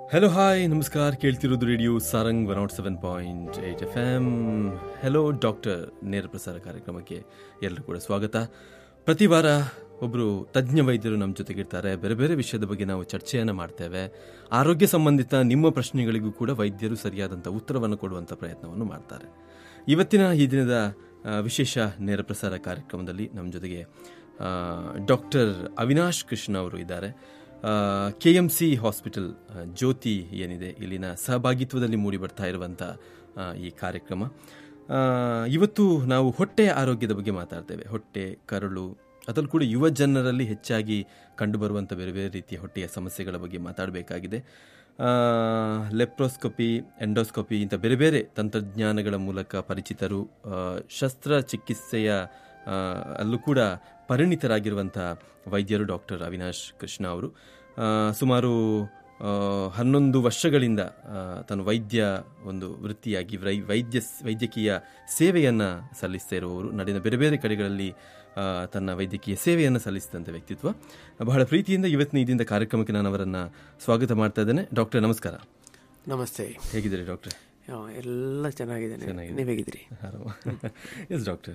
Hello hi ನಮಸ್ಕಾರ ಕೇಳ್ತಿರೋದು radio Sarang one naught seven point eight F M hello doctor ನೇರ ಪ್ರಸಾರ ಕಾರ್ಯಕ್ರಮಕ್ಕೆ ಎಲ್ಲರೂ ಕೂಡ ಸ್ವಾಗತ ಪ್ರತಿ ವಾರ ಒಬ್ಬರು ತಜ್ಞ ವೈದ್ಯರು ನಮ್ಮ ಜೊತೆಗಿರ್ತಾರೆ ಬೇರೆ ಬೇರೆ ವಿಷಯದ ಬಗ್ಗೆ ನಾವು ಚರ್ಚೆಯನ್ನು ಮಾಡ್ತೇವೆ ಆರೋಗ್ಯ ಸಂಬಂಧಿತ ನಿಮ್ಮ ಪ್ರಶ್ನೆಗಳಿಗೂ ಕೂಡ ವೈದ್ಯರು ಸರಿಯಾದಂಥ ಉತ್ತರವನ್ನು ಕೊಡುವಂಥ ಪ್ರಯತ್ನವನ್ನು ಮಾಡ್ತಾರೆ ಇವತ್ತಿನ ಈ ದಿನದ ಆ, ವಿಶೇಷ ನೇರ ಪ್ರಸಾರ ಕಾರ್ಯಕ್ರಮದಲ್ಲಿ ನಮ್ಮ ಜೊತೆಗೆ ಡಾಕ್ಟರ್ ಅವಿನಾಶ್ ಕೃಷ್ಣ ಅವರು ಇದ್ದಾರೆ ಕೆ ಎಂ ಸಿ ಹಾಸ್ಪಿಟಲ್ ಆ, ಜ್ಯೋತಿ ಏನಿದೆ ಇಲ್ಲಿನ ಸಹಭಾಗಿತ್ವದಲ್ಲಿ ಮೂಡಿ ಬರ್ತಾ ಇರುವಂಥ ಆ, ಈ ಕಾರ್ಯಕ್ರಮ ಆ, ಇವತ್ತು ನಾವು ಹೊಟ್ಟೆಯ ಆರೋಗ್ಯದ ಬಗ್ಗೆ ಮಾತಾಡ್ತೇವೆ ಹೊಟ್ಟೆ ಕರಳು ಅದರಲ್ಲೂ ಕೂಡ ಯುವ ಜನರಲ್ಲಿ ಹೆಚ್ಚಾಗಿ ಕಂಡುಬರುವಂಥ ಬೇರೆ ಬೇರೆ ರೀತಿಯ ಹೊಟ್ಟೆಯ ಸಮಸ್ಯೆಗಳ ಬಗ್ಗೆ ಮಾತಾಡಬೇಕಾಗಿದೆ ಲೆಪ್ರೋಸ್ಕೋಪಿ ಎಂಡೋಸ್ಕೋಪಿ ಇಂಥ ಬೇರೆ ಬೇರೆ ತಂತ್ರಜ್ಞಾನಗಳ ಮೂಲಕ ಪರಿಚಿತರು ಆ, ಶಸ್ತ್ರಚಿಕಿತ್ಸೆಯ ಆ, ಅಲ್ಲೂ ಕೂಡ ಪರಿಣಿತರಾಗಿರುವಂಥ ವೈದ್ಯರು ಡಾಕ್ಟರ್ ಅವಿನಾಶ್ ಕೃಷ್ಣ ಅವರು ಆ, ಸುಮಾರು ಆ, ಹನ್ನೊಂದು ವರ್ಷಗಳಿಂದ ಆ, ತನ್ನ ವೈದ್ಯ ಒಂದು ವೃತ್ತಿಯಾಗಿ ವೈ- ವೈದ್ಯ ವೈದ್ಯಕೀಯ ಸೇವೆಯನ್ನು ಸಲ್ಲಿಸ್ತಾ ಇರುವವರು ನಾಡಿನ ಬೇರೆ ಬೇರೆ ಕಡೆಗಳಲ್ಲಿ ಆ, ತನ್ನ ವೈದ್ಯಕೀಯ ಸೇವೆಯನ್ನು ಸಲ್ಲಿಸಿದಂಥ ವ್ಯಕ್ತಿತ್ವ ಬಹಳ ಪ್ರೀತಿಯಿಂದ ಇವತ್ತಿನ ಇದರಿಂದ ಕಾರ್ಯಕ್ರಮಕ್ಕೆ ನಾನು ಅವರನ್ನು ಸ್ವಾಗತ ಮಾಡ್ತಾ ಇದ್ದೇನೆ ಡಾಕ್ಟರ್ ನಮಸ್ಕಾರ ನಮಸ್ತೆ ಹೇಗಿದ್ದೀರಿ ಡಾಕ್ಟರ್ ಯಾವ, ಎಲ್ಲ ಚೆನ್ನಾಗಿದ್ದೇನೆ ನೀವು ಹೇಗಿದ್ದೀರಿ ಆರಾಮ ಎಸ್ ಡಾಕ್ಟರ್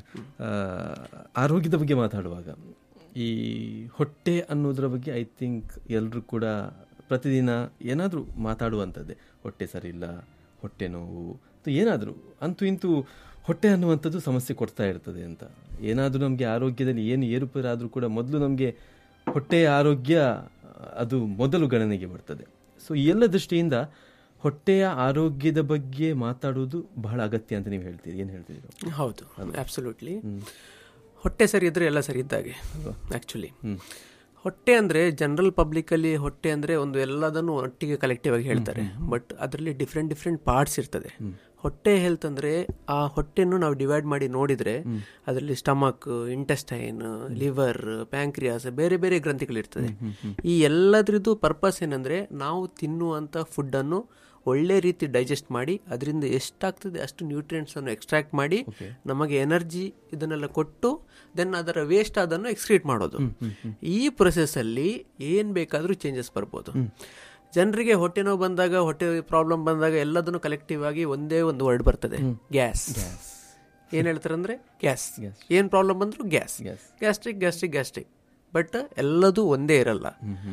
ಆರೋಗ್ಯದ ಬಗ್ಗೆ ಮಾತಾಡುವಾಗ ಈ ಹೊಟ್ಟೆ ಅನ್ನೋದ್ರ ಬಗ್ಗೆ ಐ ಥಿಂಕ್ ಎಲ್ಲರೂ ಕೂಡ ಪ್ರತಿದಿನ ಏನಾದರೂ ಮಾತಾಡುವಂಥದ್ದೇ ಹೊಟ್ಟೆ ಸರಿ ಇಲ್ಲ ಹೊಟ್ಟೆ ನೋವು ಅಥವಾ ಏನಾದರೂ ಅಂತೂ ಇಂತೂ ಹೊಟ್ಟೆ ಅನ್ನುವಂಥದ್ದು ಸಮಸ್ಯೆ ಕೊಡ್ತಾ ಇರ್ತದೆ ಅಂತ ಏನಾದರೂ ನಮಗೆ ಆರೋಗ್ಯದಲ್ಲಿ ಏನು ಏರುಪೇರಾದರೂ ಕೂಡ ಮೊದಲು ನಮಗೆ ಹೊಟ್ಟೆಯ ಆರೋಗ್ಯ ಅದು ಮೊದಲು ಗಣನೆಗೆ ಬರ್ತದೆ ಸೊ ಈ ಎಲ್ಲ ದೃಷ್ಟಿಯಿಂದ ಹೊಟ್ಟೆಯ ಆರೋಗ್ಯದ ಬಗ್ಗೆ ಮಾತಾಡುವುದು ಬಹಳ ಅಗತ್ಯ ಅಂತ ನೀವು ಹೇಳ್ತೀರಿ ಏನು ಹೇಳ್ತೀರಿ ಡಾಕ್ಟರ್? ಹೌದು ಅಬ್ಸಲ್ಯೂಟ್ಲಿ ಹೊಟ್ಟೆ ಸರಿ ಇದ್ರೆ ಎಲ್ಲ ಸರಿ ಇದ್ದಾಗೆ ಆ್ಯಕ್ಚುಲಿ ಹೊಟ್ಟೆ ಅಂದರೆ ಜನರಲ್ ಪಬ್ಲಿಕಲ್ಲಿ ಹೊಟ್ಟೆ ಅಂದರೆ ಒಂದು ಎಲ್ಲದನ್ನು ಒಟ್ಟಿಗೆ ಕಲೆಕ್ಟಿವ್ ಆಗಿ ಹೇಳ್ತಾರೆ ಬಟ್ ಅದರಲ್ಲಿ ಡಿಫ್ರೆಂಟ್ ಡಿಫ್ರೆಂಟ್ ಪಾರ್ಟ್ಸ್ ಇರ್ತದೆ ಹೊಟ್ಟೆ ಹೆಲ್ತ್ ಅಂದರೆ ಆ ಹೊಟ್ಟೆಯನ್ನು ನಾವು ಡಿವೈಡ್ ಮಾಡಿ ನೋಡಿದರೆ ಅದರಲ್ಲಿ ಸ್ಟಮಕ್ ಇಂಟೆಸ್ಟೈನ್ ಲಿವರ್ ಪ್ಯಾಂಕ್ರಿಯಾಸ್ ಬೇರೆ ಬೇರೆ ಗ್ರಂಥಿಗಳಿರ್ತದೆ ಈ ಎಲ್ಲದ್ರದ್ದು ಪರ್ಪಸ್ ಏನಂದರೆ ನಾವು ತಿನ್ನುವಂಥ ಫುಡ್ಡನ್ನು ಒಳ್ಳೆ ರೀತಿ ಡೈಜೆಸ್ಟ್ ಮಾಡಿ ಅದರಿಂದ ಎಷ್ಟಾಗ್ತದೆ ಅಷ್ಟು ನ್ಯೂಟ್ರಿಯೆಂಟ್ಸ್ ಅನ್ನು ಎಕ್ಸ್ಟ್ರಾಕ್ಟ್ ಮಾಡಿ ನಮಗೆ ಎನರ್ಜಿ ಇದನ್ನೆಲ್ಲ ಕೊಟ್ಟು ದೆನ್ ಅದರ ವೇಸ್ಟ್ ಅದನ್ನು ಎಕ್ಸ್ಕ್ರೀಟ್ ಮಾಡೋದು ಈ ಪ್ರೊಸೆಸ್ ಅಲ್ಲಿ ಏನ್ ಬೇಕಾದ್ರೂ ಚೇಂಜಸ್ ಬರ್ಬೋದು ಜನರಿಗೆ ಹೊಟ್ಟೆ ನೋವು ಬಂದಾಗ ಹೊಟ್ಟೆ ಪ್ರಾಬ್ಲಮ್ ಬಂದಾಗ ಎಲ್ಲದನ್ನು ಕಲೆಕ್ಟಿವ್ ಆಗಿ ಒಂದೇ ಒಂದು ವರ್ಡ್ ಬರ್ತದೆ ಗ್ಯಾಸ್ ಏನ್ ಹೇಳ್ತಾರೆ ಅಂದ್ರೆ ಗ್ಯಾಸ್ ಏನ್ ಪ್ರಾಬ್ಲಮ್ ಬಂದ್ರು gas gastric gastric gastric but ಎಲ್ಲದೂ ಒಂದೇ ಇರಲ್ಲ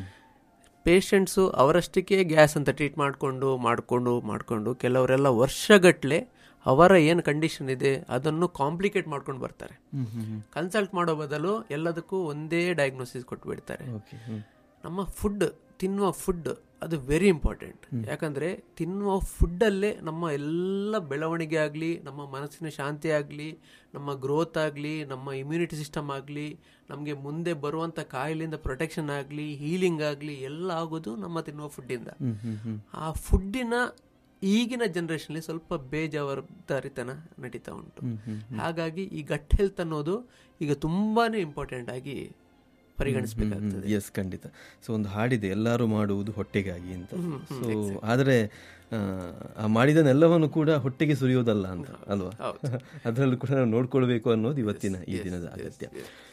ಪೇಷಂಟ್ಸು ಅವರಷ್ಟಕ್ಕೆ ಗ್ಯಾಸ್ ಅಂತ ಟ್ರೀಟ್ ಮಾಡಿಕೊಂಡು ಮಾಡಿಕೊಂಡು ಮಾಡಿಕೊಂಡು ಕೆಲವರೆಲ್ಲ ವರ್ಷಗಟ್ಟಲೆ ಅವರ ಏನು ಕಂಡೀಷನ್ ಇದೆ ಅದನ್ನು ಕಾಂಪ್ಲಿಕೇಟ್ ಮಾಡ್ಕೊಂಡು ಬರ್ತಾರೆ ಕನ್ಸಲ್ಟ್ ಮಾಡೋ ಬದಲು ಎಲ್ಲದಕ್ಕೂ ಒಂದೇ ಡಯಾಗ್ನೋಸಿಸ್ ಕೊಟ್ಟು ಬಿಡ್ತಾರೆ ಓಕೆ ಹ್ಮ್. ನಮ್ಮ ಫುಡ್ ತಿನ್ನುವ ಫುಡ್ ಅದು ವೆರಿ ಇಂಪಾರ್ಟೆಂಟ್ ಯಾಕಂದ್ರೆ ತಿನ್ನುವ ಫುಡ್ಡಲ್ಲೇ ನಮ್ಮ ಎಲ್ಲ ಬೆಳವಣಿಗೆ ಆಗಲಿ ನಮ್ಮ ಮನಸ್ಸಿನ ಶಾಂತಿ ಆಗಲಿ ನಮ್ಮ ಗ್ರೋತ್ ಆಗಲಿ ನಮ್ಮ ಇಮ್ಯುನಿಟಿ ಸಿಸ್ಟಮ್ ಆಗಲಿ ನಮಗೆ ಮುಂದೆ ಬರುವಂಥ ಕಾಯಿಲೆಯಿಂದ ಪ್ರೊಟೆಕ್ಷನ್ ಆಗಲಿ ಹೀಲಿಂಗ್ ಆಗಲಿ ಎಲ್ಲ ಆಗೋದು ನಮ್ಮ ತಿನ್ನುವ ಫುಡ್ಡಿಂದ ಆ ಫುಡ್ಡಿನ ಈಗಿನ ಜನರೇಷನ್ಲಿ ಸ್ವಲ್ಪ ಬೇಜವಾಬ್ದಾರಿತನ ನಡೀತಾ ಉಂಟು ಹಾಗಾಗಿ ಈ ಗಟ್ ಹೆಲ್ತ್ ಅನ್ನೋದು ಈಗ ತುಂಬಾನೇ ಇಂಪಾರ್ಟೆಂಟ್ ಆಗಿ ಪರಿಗಣಿಸಬೇಕಾಗ್ತದೆ ಎಸ್ ಖಂಡಿತ ಸೊ ಒಂದು ಹಾಡಿದೆ ಎಲ್ಲರೂ ಮಾಡುವುದು ಹೊಟ್ಟೆಗಾಗಿ ಅಂತ ಸೊ ಆದರೆ ಆ, ಆ ಮಾಡಿದನೆಲ್ಲವನ್ನು ಕೂಡ ಹೊಟ್ಟೆಗೆ ಸುರಿಯೋದಲ್ಲ ಅಂತ ಅಲ್ವಾ ಅದರಲ್ಲೂ ಕೂಡ ನಾವು ನೋಡ್ಕೊಳ್ಬೇಕು ಅನ್ನೋದು ಇವತ್ತಿನ ಈ ದಿನದ ಅಗತ್ಯ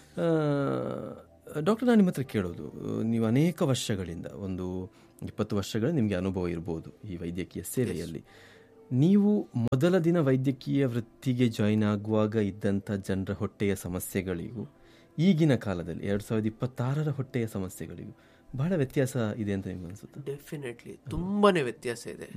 ಡಾಕ್ಟರ್ ನಾನು ನಿಮ್ಮ ಹತ್ರ ಕೇಳೋದು ನೀವು ಅನೇಕ ವರ್ಷಗಳಿಂದ ಒಂದು ಇಪ್ಪತ್ತು ವರ್ಷಗಳ ನಿಮಗೆ ಅನುಭವ ಇರ್ಬೋದು ಈ ವೈದ್ಯಕೀಯ ಸೇವೆಯಲ್ಲಿ ನೀವು ಮೊದಲ ದಿನ ವೈದ್ಯಕೀಯ ವೃತ್ತಿಗೆ ಜಾಯಿನ್ ಆಗುವಾಗ ಇದ್ದಂಥ ಜನರ ಹೊಟ್ಟೆಯ ಸಮಸ್ಯೆಗಳಿಗೂ ಈಗಿನ ಕಾಲದಲ್ಲಿ ಎರಡು ಸಾವಿರದ ಇಪ್ಪತ್ತಾರರ ಹೊಟ್ಟೆಯ ಸಮಸ್ಯೆಗಳಿಗೂ ಬಹಳ ವ್ಯತ್ಯಾಸ ಇದೆ ಅಂತ ನಿಮ್ಗೆ ಅನ್ಸುತ್ತೆ ಡೆಫಿನೆಟ್ಲಿ ತುಂಬಾನೇ ವ್ಯತ್ಯಾಸ ಇದೆ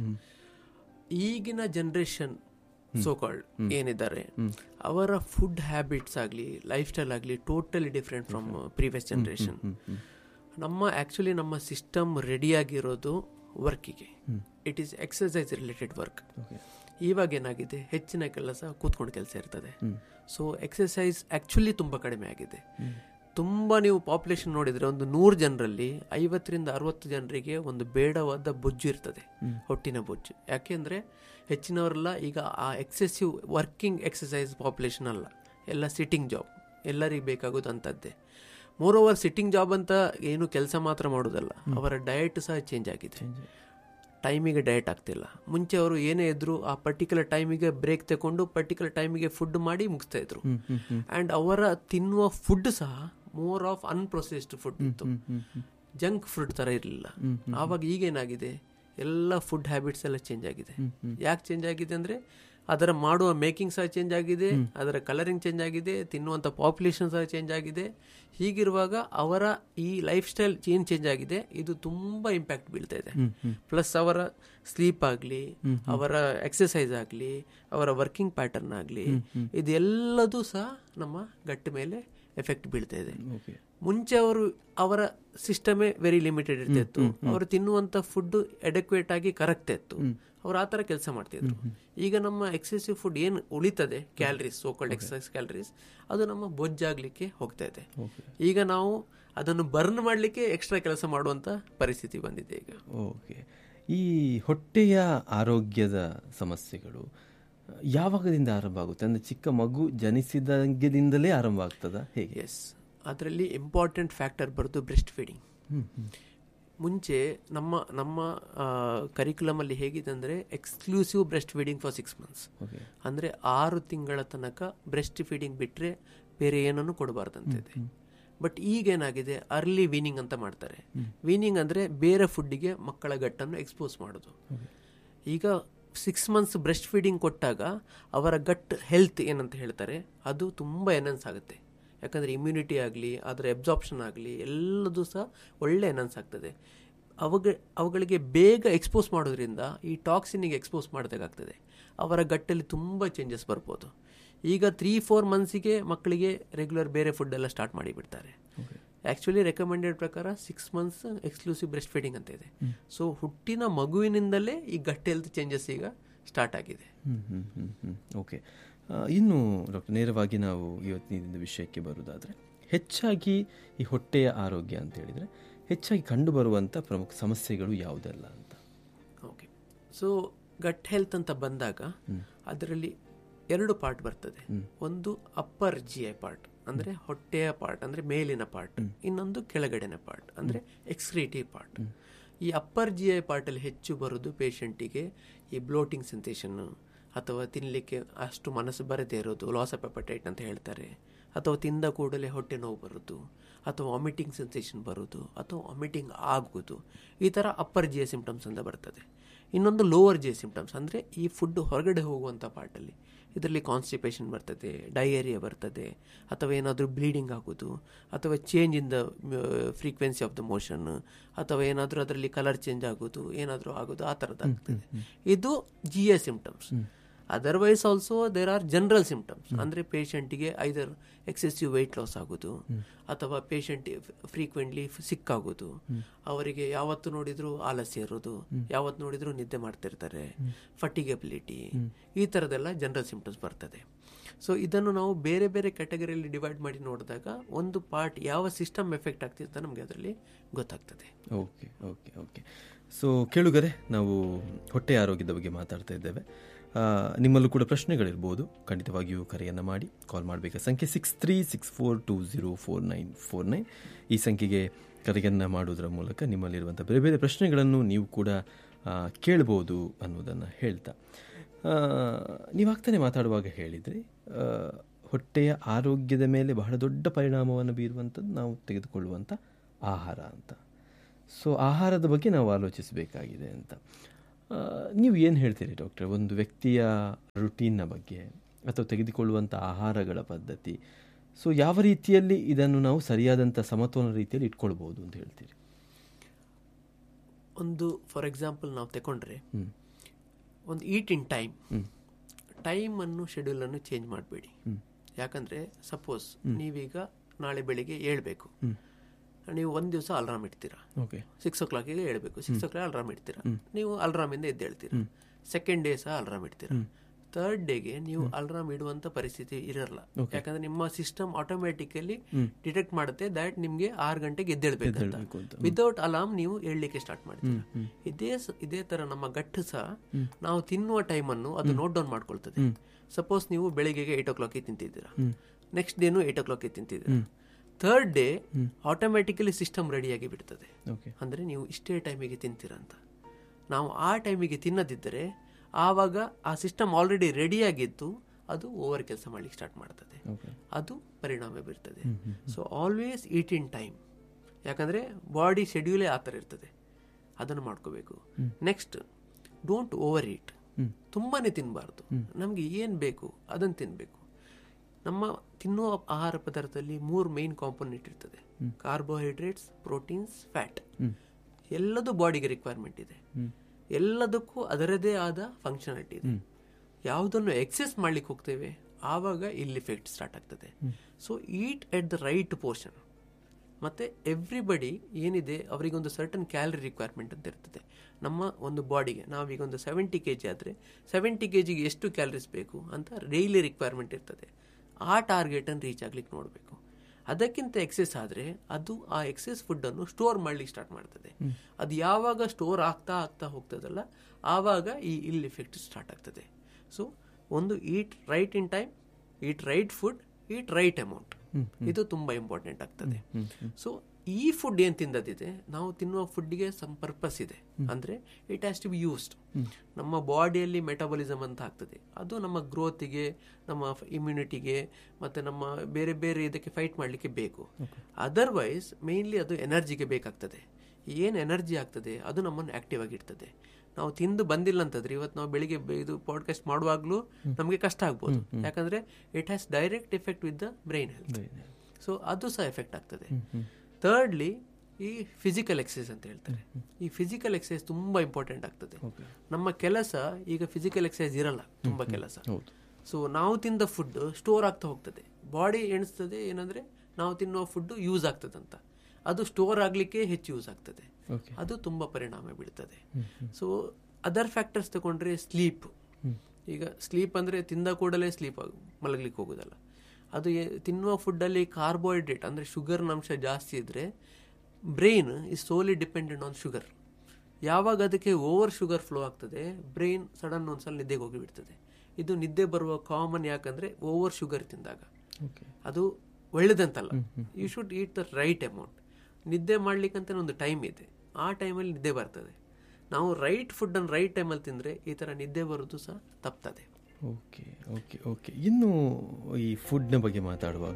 ಈಗಿನ ಜನರೇಷನ್ ಸೋ ಕಾಲ್ಡ್ ಏನಿದ್ದಾರೆ ಅವರ ಫುಡ್ ಹ್ಯಾಬಿಟ್ಸ್ ಆಗಲಿ ಲೈಫ್ ಸ್ಟೈಲ್ ಆಗಲಿ totally different from previous generation ನಮ್ಮ ಆಕ್ಚುಲಿ ನಮ್ಮ ಸಿಸ್ಟಮ್ ರೆಡಿಯಾಗಿರೋದು ವರ್ಕಿಗೆ it is exercise related work ಇವಾಗ ಏನಾಗಿದೆ ಹೆಚ್ಚಿನ ಕೆಲಸ ಕೂತ್ಕೊಂಡು ಕೆಲಸ ಇರ್ತದೆ ಸೊ ಎಕ್ಸಸೈಸ್ ಆಕ್ಚುಲಿ ತುಂಬಾ ಕಡಿಮೆ ಆಗಿದೆ ತುಂಬಾ ನೀವು ಪಾಪ್ಯುಲೇಷನ್ ನೋಡಿದ್ರೆ ಒಂದು ನೂರು ಜನರಲ್ಲಿ ಐವತ್ತರಿಂದ ಅರವತ್ತು ಜನರಿಗೆ ಒಂದು ಬೇಡವಾದ ಬೊಜ್ಜು ಇರ್ತದೆ ಹೊಟ್ಟಿನ ಬೊಜ್ಜು ಯಾಕೆಂದ್ರೆ ಹೆಚ್ಚಿನವರೆಲ್ಲ ಈಗ ಆ ಎಕ್ಸೆಸಿವ್ ವರ್ಕಿಂಗ್ ಎಕ್ಸಸೈಸ್ ಪಾಪ್ಯುಲೇಷನ್ ಅಲ್ಲ ಎಲ್ಲ ಸಿಟ್ಟಿಂಗ್ ಜಾಬ್ ಎಲ್ಲರಿಗೆ ಬೇಕಾಗೋದು ಅಂತದ್ದೇ ಮೋರ್ ಓವರ್ ಸಿಟ್ಟಿಂಗ್ ಜಾಬ್ ಅಂತ ಏನು ಕೆಲಸ ಮಾತ್ರ ಮಾಡೋದಲ್ಲ ಅವರ ಡಯಟ್ ಸಹ ಚೇಂಜ್ ಆಗಿದೆ ಟೈಮಿಗೆ ಡಯಟ್ ಆಗ್ತಿಲ್ಲ ಮುಂಚೆ ಅವರು ಏನೇ ಇದ್ರು ಆ ಪರ್ಟಿಕ್ಯುಲರ್ ಟೈಮಿಗೆ ಬ್ರೇಕ್ ತಗೊಂಡು ಪರ್ಟಿಕ್ಯುಲರ್ ಟೈಮಿಗೆ ಫುಡ್ ಮಾಡಿ ಮುಗಿಸ್ತಾ ಇದ್ರು ಅಂಡ್ ಅವರ ತಿನ್ನುವ ಫುಡ್ ಸಹ ಮೋರ್ ಆಫ್ ಅನ್ಪ್ರೊಸೆಸ್ಡ್ ಫುಡ್ ಇತ್ತು ಜಂಕ್ ಫುಡ್ ತರ ಇರಲಿಲ್ಲ ಆವಾಗ ಈಗೇನಾಗಿದೆ ಎಲ್ಲ ಫುಡ್ ಹ್ಯಾಬಿಟ್ಸ್ ಎಲ್ಲ ಚೇಂಜ್ ಆಗಿದೆ ಯಾಕೆ ಚೇಂಜ್ ಆಗಿದೆ ಅಂದರೆ ಅದರ ಮಾಡುವ ಮೇಕಿಂಗ್ ಸಹ ಚೇಂಜ್ ಆಗಿದೆ ಅದರ ಕಲರಿಂಗ್ ಚೇಂಜ್ ಆಗಿದೆ ತಿನ್ನುವಂಥ ಪಾಪ್ಯುಲೇಷನ್ ಸಹ ಚೇಂಜ್ ಆಗಿದೆ ಹೀಗಿರುವಾಗ ಅವರ ಈ ಲೈಫ್ ಸ್ಟೈಲ್ ಚೇಂಜ್ ಚೇಂಜ್ ಆಗಿದೆ ಇದು ತುಂಬ ಇಂಪ್ಯಾಕ್ಟ್ ಬೀಳ್ತಾ ಇದೆ ಪ್ಲಸ್ ಅವರ ಸ್ಲೀಪ್ ಆಗಲಿ ಅವರ ಎಕ್ಸಸೈಸ್ ಆಗಲಿ ಅವರ ವರ್ಕಿಂಗ್ ಪ್ಯಾಟರ್ನ್ ಆಗಲಿ ಇದೆಲ್ಲದೂ ಸಹ ನಮ್ಮ ಗಟ್ಟ ಮೇಲೆ ಎಫೆಕ್ಟ್ ಬೀಳ್ತಾ ಇದೆ ಓಕೆ ಮುಂಚೆ ಅವರು ಅವರ ಸಿಸ್ಟಮೇ ವೆರಿ ಲಿಮಿಟೆಡ್ ಇರ್ತಿತ್ತು ಅವರು ತಿನ್ನುವಂತ ಫುಡ್ ಎಡೆಕ್ವೇಟ್ ಆಗಿ ಕರಗ್ತಾ ಇತ್ತು ಅವ್ರು ಆ ಥರ ಕೆಲಸ ಮಾಡ್ತಿದ್ರು ಈಗ ನಮ್ಮ ಎಕ್ಸೆಸಿವ್ ಫುಡ್ ಏನು ಉಳಿತದೆ ಕ್ಯಾಲರೀಸ್ ಸೋಕಲ್ಡ್ ಎಕ್ಸಸೈಸ್ ಕ್ಯಾಲರೀಸ್ ಅದು ನಮ್ಮ ಬೊಜ್ಜಾಗ್ಲಿಕ್ಕೆ ಹೋಗ್ತಾ ಇದೆ ಈಗ ನಾವು ಅದನ್ನು ಬರ್ನ್ ಮಾಡಲಿಕ್ಕೆ ಎಕ್ಸ್ಟ್ರಾ ಕೆಲಸ ಮಾಡುವಂತ ಪರಿಸ್ಥಿತಿ ಬಂದಿದೆ ಈಗ ಓಕೆ ಈ ಹೊಟ್ಟೆಯ ಆರೋಗ್ಯದ ಸಮಸ್ಯೆಗಳು ಯಾವಾಗದಿಂದ ಆರಂಭ ಆಗುತ್ತೆ ಅಂದರೆ ಚಿಕ್ಕ ಮಗು ಜನಿಸಿದಂಗೆದಿಂದಲೇ ಆರಂಭ ಆಗ್ತದಾ ಹೇಗೆ ಎಸ್ ಅದರಲ್ಲಿ ಇಂಪಾರ್ಟೆಂಟ್ ಫ್ಯಾಕ್ಟರ್ ಬರೋದು ಬ್ರೆಸ್ಟ್ ಫೀಡಿಂಗ್ ಮುಂಚೆ ನಮ್ಮ ನಮ್ಮ ಕರಿಕ್ಯುಲಮಲ್ಲಿ ಹೇಗಿದೆ ಅಂದರೆ exclusive breast feeding for six months okay ಅಂದರೆ ಆರು ತಿಂಗಳ ತನಕ ಬ್ರೆಸ್ಟ್ ಫೀಡಿಂಗ್ ಬಿಟ್ಟರೆ ಬೇರೆ ಏನನ್ನು ಕೊಡಬಾರ್ದಂತಿದೆ ಬಟ್ ಈಗ ಏನಾಗಿದೆ ಅರ್ಲಿ ವೀನಿಂಗ್ ಅಂತ ಮಾಡ್ತಾರೆ ವೀನಿಂಗ್ ಅಂದರೆ ಬೇರೆ ಫುಡ್ಡಿಗೆ ಮಕ್ಕಳ ಗಟ್ಟನ್ನು ಎಕ್ಸ್ಪೋಸ್ ಮಾಡೋದು ಈಗ ಸಿಕ್ಸ್ ಮಂತ್ಸ್ ಬ್ರೆಸ್ಟ್ ಫೀಡಿಂಗ್ ಕೊಟ್ಟಾಗ ಅವರ ಗಟ್ ಹೆಲ್ತ್ ಏನಂತ ಹೇಳ್ತಾರೆ ಅದು ತುಂಬ ಎನನ್ಸ್ ಆಗುತ್ತೆ ಯಾಕಂದರೆ ಇಮ್ಯುನಿಟಿ ಆಗಲಿ ಅದರ ಎಬ್ಸಾರ್ಪ್ಷನ್ ಆಗಲಿ ಎಲ್ಲದೂ ಸಹ ಒಳ್ಳೆ ಎನನ್ಸ್ ಆಗ್ತದೆ ಅವಾಗ ಅವುಗಳಿಗೆ ಬೇಗ ಎಕ್ಸ್ಪೋಸ್ ಮಾಡೋದ್ರಿಂದ ಈ ಟಾಕ್ಸಿನಿಗೆ ಎಕ್ಸ್ಪೋಸ್ ಮಾಡಿದಾಗ್ತದೆ ಅವರ ಗಟ್ಟಲ್ಲಿ ತುಂಬ ಚೇಂಜಸ್ ಬರ್ಬೋದು ಈಗ ತ್ರೀ ಫೋರ್ ಮಂತ್ಸಿಗೆ ಮಕ್ಕಳಿಗೆ ರೆಗ್ಯುಲರ್ ಬೇರೆ ಫುಡ್ ಎಲ್ಲ ಸ್ಟಾರ್ಟ್ ಮಾಡಿಬಿಡ್ತಾರೆ ಆ್ಯಕ್ಚುಲಿ ರೆಕಮೆಂಡೆಡ್ ಪ್ರಕಾರ six months exclusive breast feeding ಅಂತ ಇದೆ ಸೊ ಹುಟ್ಟಿನ ಮಗುವಿನಿಂದಲೇ ಈ ಗಟ್ ಹೆಲ್ತ್ ಚೇಂಜಸ್ ಈಗ ಸ್ಟಾರ್ಟ್ ಆಗಿದೆ ಹ್ಮ್ ಹ್ಮ್ ಹ್ಮ್ ಹ್ಮ್ ಓಕೆ ಆ, ಇನ್ನು ಡಾಕ್ಟರ್ ನೇರವಾಗಿ ನಾವು ಇವತ್ತಿನ ವಿಷಯಕ್ಕೆ ಬರುವುದಾದರೆ ಹೆಚ್ಚಾಗಿ ಈ ಹೊಟ್ಟೆಯ ಆರೋಗ್ಯ ಅಂತ ಹೇಳಿದರೆ ಹೆಚ್ಚಾಗಿ ಕಂಡುಬರುವಂಥ ಪ್ರಮುಖ ಸಮಸ್ಯೆಗಳು ಯಾವುದೆಲ್ಲ ಅಂತ ಓಕೆ ಸೊ ಗಟ್ ಹೆಲ್ತ್ ಅಂತ ಬಂದಾಗ ಅದರಲ್ಲಿ ಎರಡು ಪಾರ್ಟ್ ಬರ್ತದೆ ಒಂದು ಅಪ್ಪರ್ ಜಿ ಐ ಪಾರ್ಟ್ ಅಂದ್ರೆ ಹೊಟ್ಟೆಯ ಪಾರ್ಟ್ ಅಂದ್ರೆ ಮೇಲಿನ ಪಾರ್ಟ್ ಇನ್ನೊಂದು ಕೆಳಗಡೆನ ಪಾರ್ಟ್ ಅಂದ್ರೆ ಎಕ್ಸ್ಕ್ರೀಟಿವ್ ಪಾರ್ಟ್ ಈ ಅಪ್ಪರ್ ಜಿ ಐ ಪಾರ್ಟಲ್ಲಿ ಹೆಚ್ಚು ಬರೋದು ಪೇಷಂಟಿಗೆ ಈ ಬ್ಲೋಟಿಂಗ್ ಸೆನ್ಸೇಷನ್ ಅಥವಾ ತಿನ್ನಲಿಕ್ಕೆ ಅಷ್ಟು ಮನಸ್ಸು ಬರದೇ ಇರೋದು ಲಾಸ್ ಆಫ್ ಅಪಟೈಟ್ ಅಂತ ಹೇಳ್ತಾರೆ ಅಥವಾ ತಿಂದ ಕೂಡಲೇ ಹೊಟ್ಟೆ ನೋವು ಬರೋದು ಅಥವಾ ವಾಮಿಟಿಂಗ್ ಸೆನ್ಸೇಷನ್ ಬರೋದು ಅಥವಾ ವಾಮಿಟಿಂಗ್ ಆಗೋದು ಈ ಥರ ಅಪ್ಪರ್ ಜಿ ಸಿಂಪ್ಟಮ್ಸ್ ಅಂತ ಬರ್ತದೆ ಇನ್ನೊಂದು ಲೋವರ್ ಜಿ ಸಿಂಪ್ಟಮ್ಸ್ ಅಂದರೆ ಈ ಫುಡ್ ಹೊರಗಡೆ ಹೋಗುವಂಥ ಪಾರ್ಟಲ್ಲಿ ಇದರಲ್ಲಿ ಕಾನ್ಸ್ಟಿಪೇಷನ್ ಬರ್ತದೆ ಡಯೇರಿಯಾ ಬರ್ತದೆ ಅಥವಾ ಏನಾದರೂ ಬ್ಲೀಡಿಂಗ್ ಆಗೋದು ಅಥವಾ change in the frequency of the motion ಅಥವಾ ಏನಾದರೂ ಅದರಲ್ಲಿ ಕಲರ್ ಚೇಂಜ್ ಆಗೋದು ಏನಾದರೂ ಆಗೋದು ಆ ಥರದ್ದಾಗ್ತದೆ ಇದು ಜಿ ಎ symptoms otherwise also there are general symptoms ಅಂದರೆ ಪೇಷಂಟಿಗೆ ಐದರ್ ಎಕ್ಸೆಸಿವ್ ವೆಯ್ಟ್ ಲಾಸ್ ಆಗೋದು ಅಥವಾ ಪೇಷಂಟ್ ಫ್ರೀಕ್ವೆಂಟ್ಲಿ ಸಿಕ್ಕಾಗೋದು ಅವರಿಗೆ ಯಾವತ್ತು ನೋಡಿದ್ರು ಆಲಸ್ಯ ಇರೋದು ಯಾವತ್ತು ನೋಡಿದ್ರು ನಿದ್ದೆ ಮಾಡ್ತಿರ್ತಾರೆ ಫಟಿಗಬಿಲಿಟಿ ಈ ಥರದೆಲ್ಲ ಜನರಲ್ ಸಿಂಪ್ಟಮ್ಸ್ ಬರ್ತದೆ ಸೊ ಇದನ್ನು ನಾವು ಬೇರೆ ಬೇರೆ ಕ್ಯಾಟಗರಿಯಲ್ಲಿ ಡಿವೈಡ್ ಮಾಡಿ ನೋಡಿದಾಗ ಒಂದು ಪಾರ್ಟ್ ಯಾವ ಸಿಸ್ಟಮ್ ಎಫೆಕ್ಟ್ ಆಗ್ತಿದೆ ಅಂತ ನಮಗೆ ಅದರಲ್ಲಿ ಗೊತ್ತಾಗ್ತದೆ ಓಕೆ ಓಕೆ ಓಕೆ ಸೊ ಕೇಳುಗರೆ ನಾವು ಹೊಟ್ಟೆ ಆರೋಗ್ಯದ ಬಗ್ಗೆ ಮಾತಾಡ್ತಾ ಇದ್ದೇವೆ ಆ, ನಿಮ್ಮಲ್ಲೂ ಕೂಡ ಪ್ರಶ್ನೆಗಳಿರ್ಬೋದು ಖಂಡಿತವಾಗಿಯೂ ಕರೆಯನ್ನು ಮಾಡಿ ಕಾಲ್ ಮಾಡಬೇಕಾದ ಸಂಖ್ಯೆ six three six four two zero four nine four nine ಈ ಸಂಖ್ಯೆಗೆ ಕರೆಯನ್ನು ಮಾಡುವುದರ ಮೂಲಕ ನಿಮ್ಮಲ್ಲಿರುವಂಥ ಬೇರೆ ಬೇರೆ ಪ್ರಶ್ನೆಗಳನ್ನು ನೀವು ಕೂಡ ಆ, ಕೇಳ್ಬೋದು ಅನ್ನೋದನ್ನು ಹೇಳ್ತಾ ಆ, ನೀವಾಗ್ತಾನೆ ಮಾತಾಡುವಾಗ ಹೇಳಿದ್ರಿ ಆ, ಹೊಟ್ಟೆಯ ಆರೋಗ್ಯದ ಮೇಲೆ ಬಹಳ ದೊಡ್ಡ ಪರಿಣಾಮವನ್ನು ಬೀರುವಂಥದ್ದು ನಾವು ತೆಗೆದುಕೊಳ್ಳುವಂಥ ಆಹಾರ ಅಂತ ಸೊ ಆಹಾರದ ಬಗ್ಗೆ ನಾವು ಆಲೋಚಿಸಬೇಕಾಗಿದೆ ಅಂತ ಆ, ನೀವು ಏನು ಹೇಳ್ತೀರಿ ಡಾಕ್ಟರ್ ಒಂದು ವ್ಯಕ್ತಿಯ ರುಟೀನ್ನ ಬಗ್ಗೆ ಅಥವಾ ತೆಗೆದುಕೊಳ್ಳುವಂಥ ಆಹಾರಗಳ ಪದ್ಧತಿ ಸೊ ಯಾವ ರೀತಿಯಲ್ಲಿ ಇದನ್ನು ನಾವು ಸರಿಯಾದಂಥ ಸಮತೋಲನ ರೀತಿಯಲ್ಲಿ ಇಟ್ಕೊಳ್ಬೋದು ಅಂತ ಹೇಳ್ತೀರಿ ಒಂದು ಫಾರ್ ಎಕ್ಸಾಂಪಲ್ ನಾವು ತಗೊಂಡ್ರೆ ಹ್ಮ್. ಒಂದು ಈಟ್ ಇನ್ ಟೈಮ್ ಟೈಮನ್ನು ಶೆಡ್ಯೂಲನ್ನು ಚೇಂಜ್ ಮಾಡಬೇಡಿ ಯಾಕಂದರೆ ಸಪೋಸ್ ನೀವೀಗ ನಾಳೆ ಬೆಳಿಗ್ಗೆ ಏಳಬೇಕು ನೀವು ಒಂದು ದಿವಸ ಅಲಾರಾಮ್ ಇಡ್ತೀರಾ ಓಕೆ ಸಿಕ್ಸ್ ಓ ಕ್ಲಾಕಿಗೆ ಹೇಳ್ಬೇಕು ಸಿಕ್ಸ್ ಓ ಕ್ಲಾಕ್ ಅಲಾರಾಮ್ ಇಡ್ತೀರಾ ನೀವು ಅಲಾರಾಮಿಂದ ಎದ್ದು ಹೇಳ್ತೀರಾ ಸೆಕೆಂಡ್ ಡೇ ಸಹ ಅಲಾರಾಮ್ ಇಡ್ತೀರಾ ಥರ್ಡ್ ಡೇಗೆ ನೀವು ಅಲಾರಾಮ್ ಇಡುವಂತ ಪರಿಸ್ಥಿತಿ ಇರಲ್ಲ ಯಾಕಂದ್ರೆ ನಿಮ್ಮ ಸಿಸ್ಟಮ್ ಆಟೋಮೆಟಿಕಲಿ ಡಿಟೆಕ್ಟ್ ಮಾಡುತ್ತೆ ದಟ್ ನಿಮ್ಗೆ ಆರು ಗಂಟೆಗೆ ಎದ್ದೇಳ್ಬೇಕು ವಿತೌಟ್ ಅಲಾರ್ಮ್ ನೀವು ಏಳ್ಲಿಕ್ಕೆ ಸ್ಟಾರ್ಟ್ ಮಾಡ್ತೀರಾ ಇದೇ ಸ- ಇದೇ ತರ ನಮ್ಮ ಗಟ್ಟು ಸಹ ನಾವು ತಿನ್ನುವ ಟೈಮ್ ಅನ್ನು ಅದು ನೋಟ್ ಡೌನ್ ಮಾಡ್ಕೊಳ್ತದೆ ಸಪೋಸ್ ನೀವು ಬೆಳಿಗ್ಗೆಗೆ ಏಟ್ ಓ ಕ್ಲಾಕಿಗೆ ತಿಂತಿದ್ದೀರಾ ನೆಕ್ಸ್ಟ್ ಡೇನು ಏಟ್ ಓ ಕ್ಲಾಕಿಗೆ ತಿಂತಿದ್ದೀರಾ ಥರ್ಡ್ ಡೇ ಆಟೋಮೆಟಿಕಲಿ ಸಿಸ್ಟಮ್ ರೆಡಿಯಾಗಿ ಬಿಡ್ತದೆ ಓಕೆ ಅಂದರೆ ನೀವು ಇಷ್ಟೇ ಟೈಮಿಗೆ ತಿಂತೀರ ಅಂತ ನಾವು ಆ ಟೈಮಿಗೆ ತಿನ್ನದಿದ್ದರೆ ಆವಾಗ ಆ ಸಿಸ್ಟಮ್ ಆಲ್ರೆಡಿ ರೆಡಿಯಾಗಿದ್ದು ಅದು ಓವರ್ ಕೆಲಸ ಮಾಡ್ಲಿಕ್ಕೆ ಸ್ಟಾರ್ಟ್ ಮಾಡ್ತದೆ ಓಕೆ ಅದು ಪರಿಣಾಮ ಬೀರ್ತದೆ so always eat in time ಯಾಕಂದರೆ ಬಾಡಿ ಶೆಡ್ಯೂಲೇ ಆ ಥರ ಇರ್ತದೆ ಅದನ್ನು ಮಾಡ್ಕೋಬೇಕು ನೆಕ್ಸ್ಟ್ ಡೋಂಟ್ ಓವರ್ ಈಟ್ ತುಂಬಾನೇ ತಿನ್ನಬಾರ್ದು ನಮಗೆ ಏನು ಬೇಕು ಅದನ್ನು ತಿನ್ನಬೇಕು ನಮ್ಮ ತಿನ್ನುವ ಆಹಾರ ಪದಾರ್ಥದಲ್ಲಿ ಮೂರು ಮೇನ್ ಕಾಂಪೋನೆಂಟ್ ಇರ್ತದೆ ಕಾರ್ಬೋಹೈಡ್ರೇಟ್ಸ್ ಪ್ರೋಟೀನ್ಸ್ ಫ್ಯಾಟ್ ಎಲ್ಲದೂ ಬಾಡಿಗೆ ರಿಕ್ವೈರ್ಮೆಂಟ್ ಇದೆ ಎಲ್ಲದಕ್ಕೂ ಅದರದೇ ಆದ ಫಂಕ್ಷನಾಲಿಟಿ ಇದೆ ಯಾವುದನ್ನು ಎಕ್ಸೆಸ್ ಮಾಡ್ಲಿಕ್ಕೆ ಹೋಗ್ತೇವೆ ಆವಾಗ ಇಲ್ಲಿ ಇಫೆಕ್ಟ್ ಸ್ಟಾರ್ಟ್ ಆಗ್ತದೆ so eat at the right portion ಮತ್ತೆ ಎವ್ರಿಬಡಿ ಏನಿದೆ ಅವರಿಗೊಂದು ಸರ್ಟನ್ ಕ್ಯಾಲರಿ ರಿಕ್ವೈರ್ಮೆಂಟ್ ಅಂತ ಇರ್ತದೆ ನಮ್ಮ ಒಂದು ಬಾಡಿಗೆ ನಾವೀಗ ಒಂದು ಸೆವೆಂಟಿ ಕೆ ಜಿ ಆದರೆ ಸೆವೆಂಟಿ ಕೆ ಜಿಗೆ ಎಷ್ಟು ಕ್ಯಾಲರೀಸ್ ಬೇಕು ಅಂತ ಡೈಲಿ ರಿಕ್ವೈರ್ಮೆಂಟ್ ಇರ್ತದೆ ಆ ಟಾರ್ಗೆಟನ್ನು ರೀಚ್ ಆಗ್ಲಿಕ್ಕೆ ನೋಡಬೇಕು ಅದಕ್ಕಿಂತ ಎಕ್ಸೆಸ್ ಆದರೆ ಅದು ಆ ಎಕ್ಸೆಸ್ ಫುಡ್ಡನ್ನು ಸ್ಟೋರ್ ಮಾಡ್ಲಿಕ್ಕೆ ಸ್ಟಾರ್ಟ್ ಮಾಡ್ತದೆ ಅದು ಯಾವಾಗ ಸ್ಟೋರ್ ಆಗ್ತಾ ಆಗ್ತಾ ಹೋಗ್ತದಲ್ಲ ಆವಾಗ ಈ ಇಲ್ ಇಫೆಕ್ಟ್ ಸ್ಟಾರ್ಟ್ ಆಗ್ತದೆ ಸೊ ಒಂದು eat right in time eat right food eat right amount ಇದು ತುಂಬಾ ಇಂಪಾರ್ಟೆಂಟ್ ಆಗ್ತದೆ ಸೊ ಈ ಫುಡ್ ಏನ್ ತಿಂದದಿದೆ ನಾವು ತಿನ್ನುವ ಫುಡ್ಗೆ ಸಮ್ ಪರ್ಪಸ್ ಇದೆ ಅಂದ್ರೆ it has to be used ನಮ್ಮ ಬಾಡಿಯಲ್ಲಿ ಮೆಟಬಾಲಿಸಮ್ ಅಂತ ಆಗ್ತದೆ ಅದು ನಮ್ಮ ಗ್ರೋತಿಗೆ ನಮ್ಮ ಇಮ್ಯುನಿಟಿಗೆ ಮತ್ತೆ ನಮ್ಮ ಬೇರೆ ಬೇರೆ ಇದಕ್ಕೆ ಫೈಟ್ ಮಾಡಲಿಕ್ಕೆ ಬೇಕು ಅದರ್ವೈಸ್ ಮೇನ್ಲಿ ಅದು ಎನರ್ಜಿಗೆ ಬೇಕಾಗ್ತದೆ ಏನು ಎನರ್ಜಿ ಆಗ್ತದೆ ಅದು ನಮ್ಮನ್ನು ಆಕ್ಟಿವ್ ಆಗಿರ್ತದೆ ನಾವು ತಿಂದು ಬಂದಿಲ್ಲ ಅಂತಂದ್ರೆ ಇವತ್ತು ನಾವು ಬೆಳಿಗ್ಗೆ ಬೆ- ಇದು ಪಾಡ್ಕಾಸ್ಟ್ ಮಾಡುವಾಗಲೂ ನಮಗೆ ಕಷ್ಟ ಆಗ್ಬೋದು ಯಾಕಂದ್ರೆ it has direct effect with the brain health so ಅದು ಸಹ ಎಫೆಕ್ಟ್ ಆಗ್ತದೆ ಥರ್ಡ್ಲಿ ಈ ಫಿಸಿಕಲ್ ಎಕ್ಸಸೈಸ್ ಅಂತ ಹೇಳ್ತಾರೆ ಈ ಫಿಸಿಕಲ್ ಎಕ್ಸಸೈಸ್ ತುಂಬಾ ಇಂಪಾರ್ಟೆಂಟ್ ಆಗ್ತದೆ ನಮ್ಮ ಕೆಲಸ ಈಗ ಫಿಸಿಕಲ್ ಎಕ್ಸಸೈಸ್ ಇರಲ್ಲ ತುಂಬಾ ಕೆಲಸ ಸೊ ನಾವು ತಿಂದ ಫುಡ್ ಸ್ಟೋರ್ ಆಗ್ತಾ ಹೋಗ್ತದೆ ಬಾಡಿ ಎಣಿಸ್ತದೆ ಏನಂದ್ರೆ ನಾವು ತಿನ್ನುವ ಫುಡ್ ಯೂಸ್ ಆಗ್ತದಂತ ಅದು ಸ್ಟೋರ್ ಆಗ್ಲಿಕ್ಕೆ ಹೆಚ್ಚು ಯೂಸ್ ಆಗ್ತದೆ Okay. ಅದು ತುಂಬಾ ಪರಿಣಾಮ ಬೀಳ್ತದೆ ಸೊ ಅದರ್ ಫ್ಯಾಕ್ಟರ್ಸ್ ತಗೊಂಡ್ರೆ ಸ್ಲೀಪ್ ಈಗ ಸ್ಲೀಪ್ ಅಂದ್ರೆ ತಿಂದ ಕೂಡಲೇ ಸ್ಲೀಪ್ ಮಲಗ್ಲಿಕ್ಕೆ ಹೋಗುದಲ್ಲ ಅದು ಏ- ತಿನ್ನುವ ಫುಡ್ಡಲ್ಲಿ ಕಾರ್ಬೋಹೈಡ್ರೇಟ್ ಅಂದ್ರೆ ಶುಗರ್ ಅಂಶ ಜಾಸ್ತಿ ಇದ್ರೆ brain is solely dependent on sugar ಯಾವಾಗ ಅದಕ್ಕೆ ಓವರ್ ಶುಗರ್ ಫ್ಲೋ ಆಗ್ತದೆ ಬ್ರೈನ್ ಸಡನ್ ಒಂದ್ಸಲ ನಿದ್ದೆಗೆ ಹೋಗಿಬಿಡ್ತದೆ ಇದು ನಿದ್ದೆ ಬರುವ ಕಾಮನ್ ಯಾಕಂದ್ರೆ ಓವರ್ ಶುಗರ್ ತಿಂದಾಗ ಓಕೆ ಅದು ಒಳ್ಳೇದಂತಲ್ಲ you should eat the right amount ನಿದ್ದೆ ಮಾಡ್ಲಿಕ್ಕಂತ ಒಂದು ಟೈಮ್ ಇದೆ ಆ ಟೈಮಲ್ಲಿ ನಿದ್ದೆ ಬರ್ತದೆ ನಾವು ರೈಟ್ ಫುಡ್ ಅನ್ನು ರೈಟ್ ಟೈಮಲ್ಲಿ ತಿಂದ್ರೆ ಈ ತರ ನಿದ್ದೆ ಬರೋದು ಸಹ ತಪ್ತದೆ ಓಕೆ ಓಕೆ ಓಕೆ ಇನ್ನು ಈ ಫುಡ್ನ ಬಗ್ಗೆ ಮಾತಾಡುವಾಗ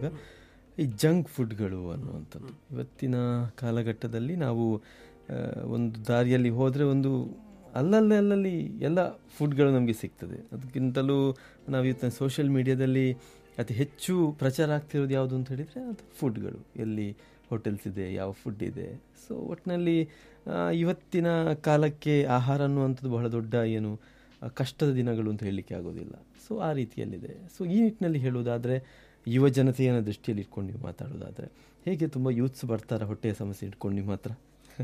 ಈ ಜಂಕ್ ಫುಡ್ಗಳು ಅನ್ನುವಂಥದ್ದು ಇವತ್ತಿನ ಕಾಲಘಟ್ಟದಲ್ಲಿ ನಾವು ಆ, ಒಂದು ದಾರಿಯಲ್ಲಿ ಹೋದರೆ ಒಂದು ಅಲ್ಲಲ್ಲಿ ಅಲ್ಲಲ್ಲಿ ಎಲ್ಲ ಫುಡ್ಗಳು ನಮಗೆ ಸಿಗ್ತದೆ ಅದಕ್ಕಿಂತಲೂ ನಾವು ಇವತ್ತಿನ ಸೋಷಿಯಲ್ ಮೀಡಿಯಾದಲ್ಲಿ ಅತಿ ಹೆಚ್ಚು ಪ್ರಚಾರ ಆಗ್ತಿರೋದು ಯಾವುದು ಅಂತ ಹೇಳಿದರೆ ಅದು ಫುಡ್ಗಳು ಎಲ್ಲಿ ಹೋಟೆಲ್ಸ್ ಇದೆ ಯಾವ ಫುಡ್ ಇದೆ ಸೊ ಒಟ್ಟಿನಲ್ಲಿ ಆ, ಇವತ್ತಿನ ಕಾಲಕ್ಕೆ ಆಹಾರ ಅನ್ನುವಂಥದ್ದು ಬಹಳ ದೊಡ್ಡ ಏನು ಆ, ಕಷ್ಟದ ದಿನಗಳು ಅಂತ ಹೇಳಲಿಕ್ಕೆ ಆಗೋದಿಲ್ಲ ಸೊ ಆ ರೀತಿಯಲ್ಲಿದೆ ಸೊ ಈ ನಿಟ್ಟಿನಲ್ಲಿ ಹೇಳುವುದಾದರೆ ಯುವ ಜನತೆಯನ್ನು ದೃಷ್ಟಿಯಲ್ಲಿ ಇಟ್ಕೊಂಡು ನೀವು ಮಾತಾಡೋದಾದರೆ ಹೇಗೆ ತುಂಬ ಯೂತ್ಸ್ ಬರ್ತಾರೆ ಹೊಟ್ಟೆಯ ಸಮಸ್ಯೆ ಇಟ್ಕೊಂಡು ನಿಮ್ಮ ಹತ್ರ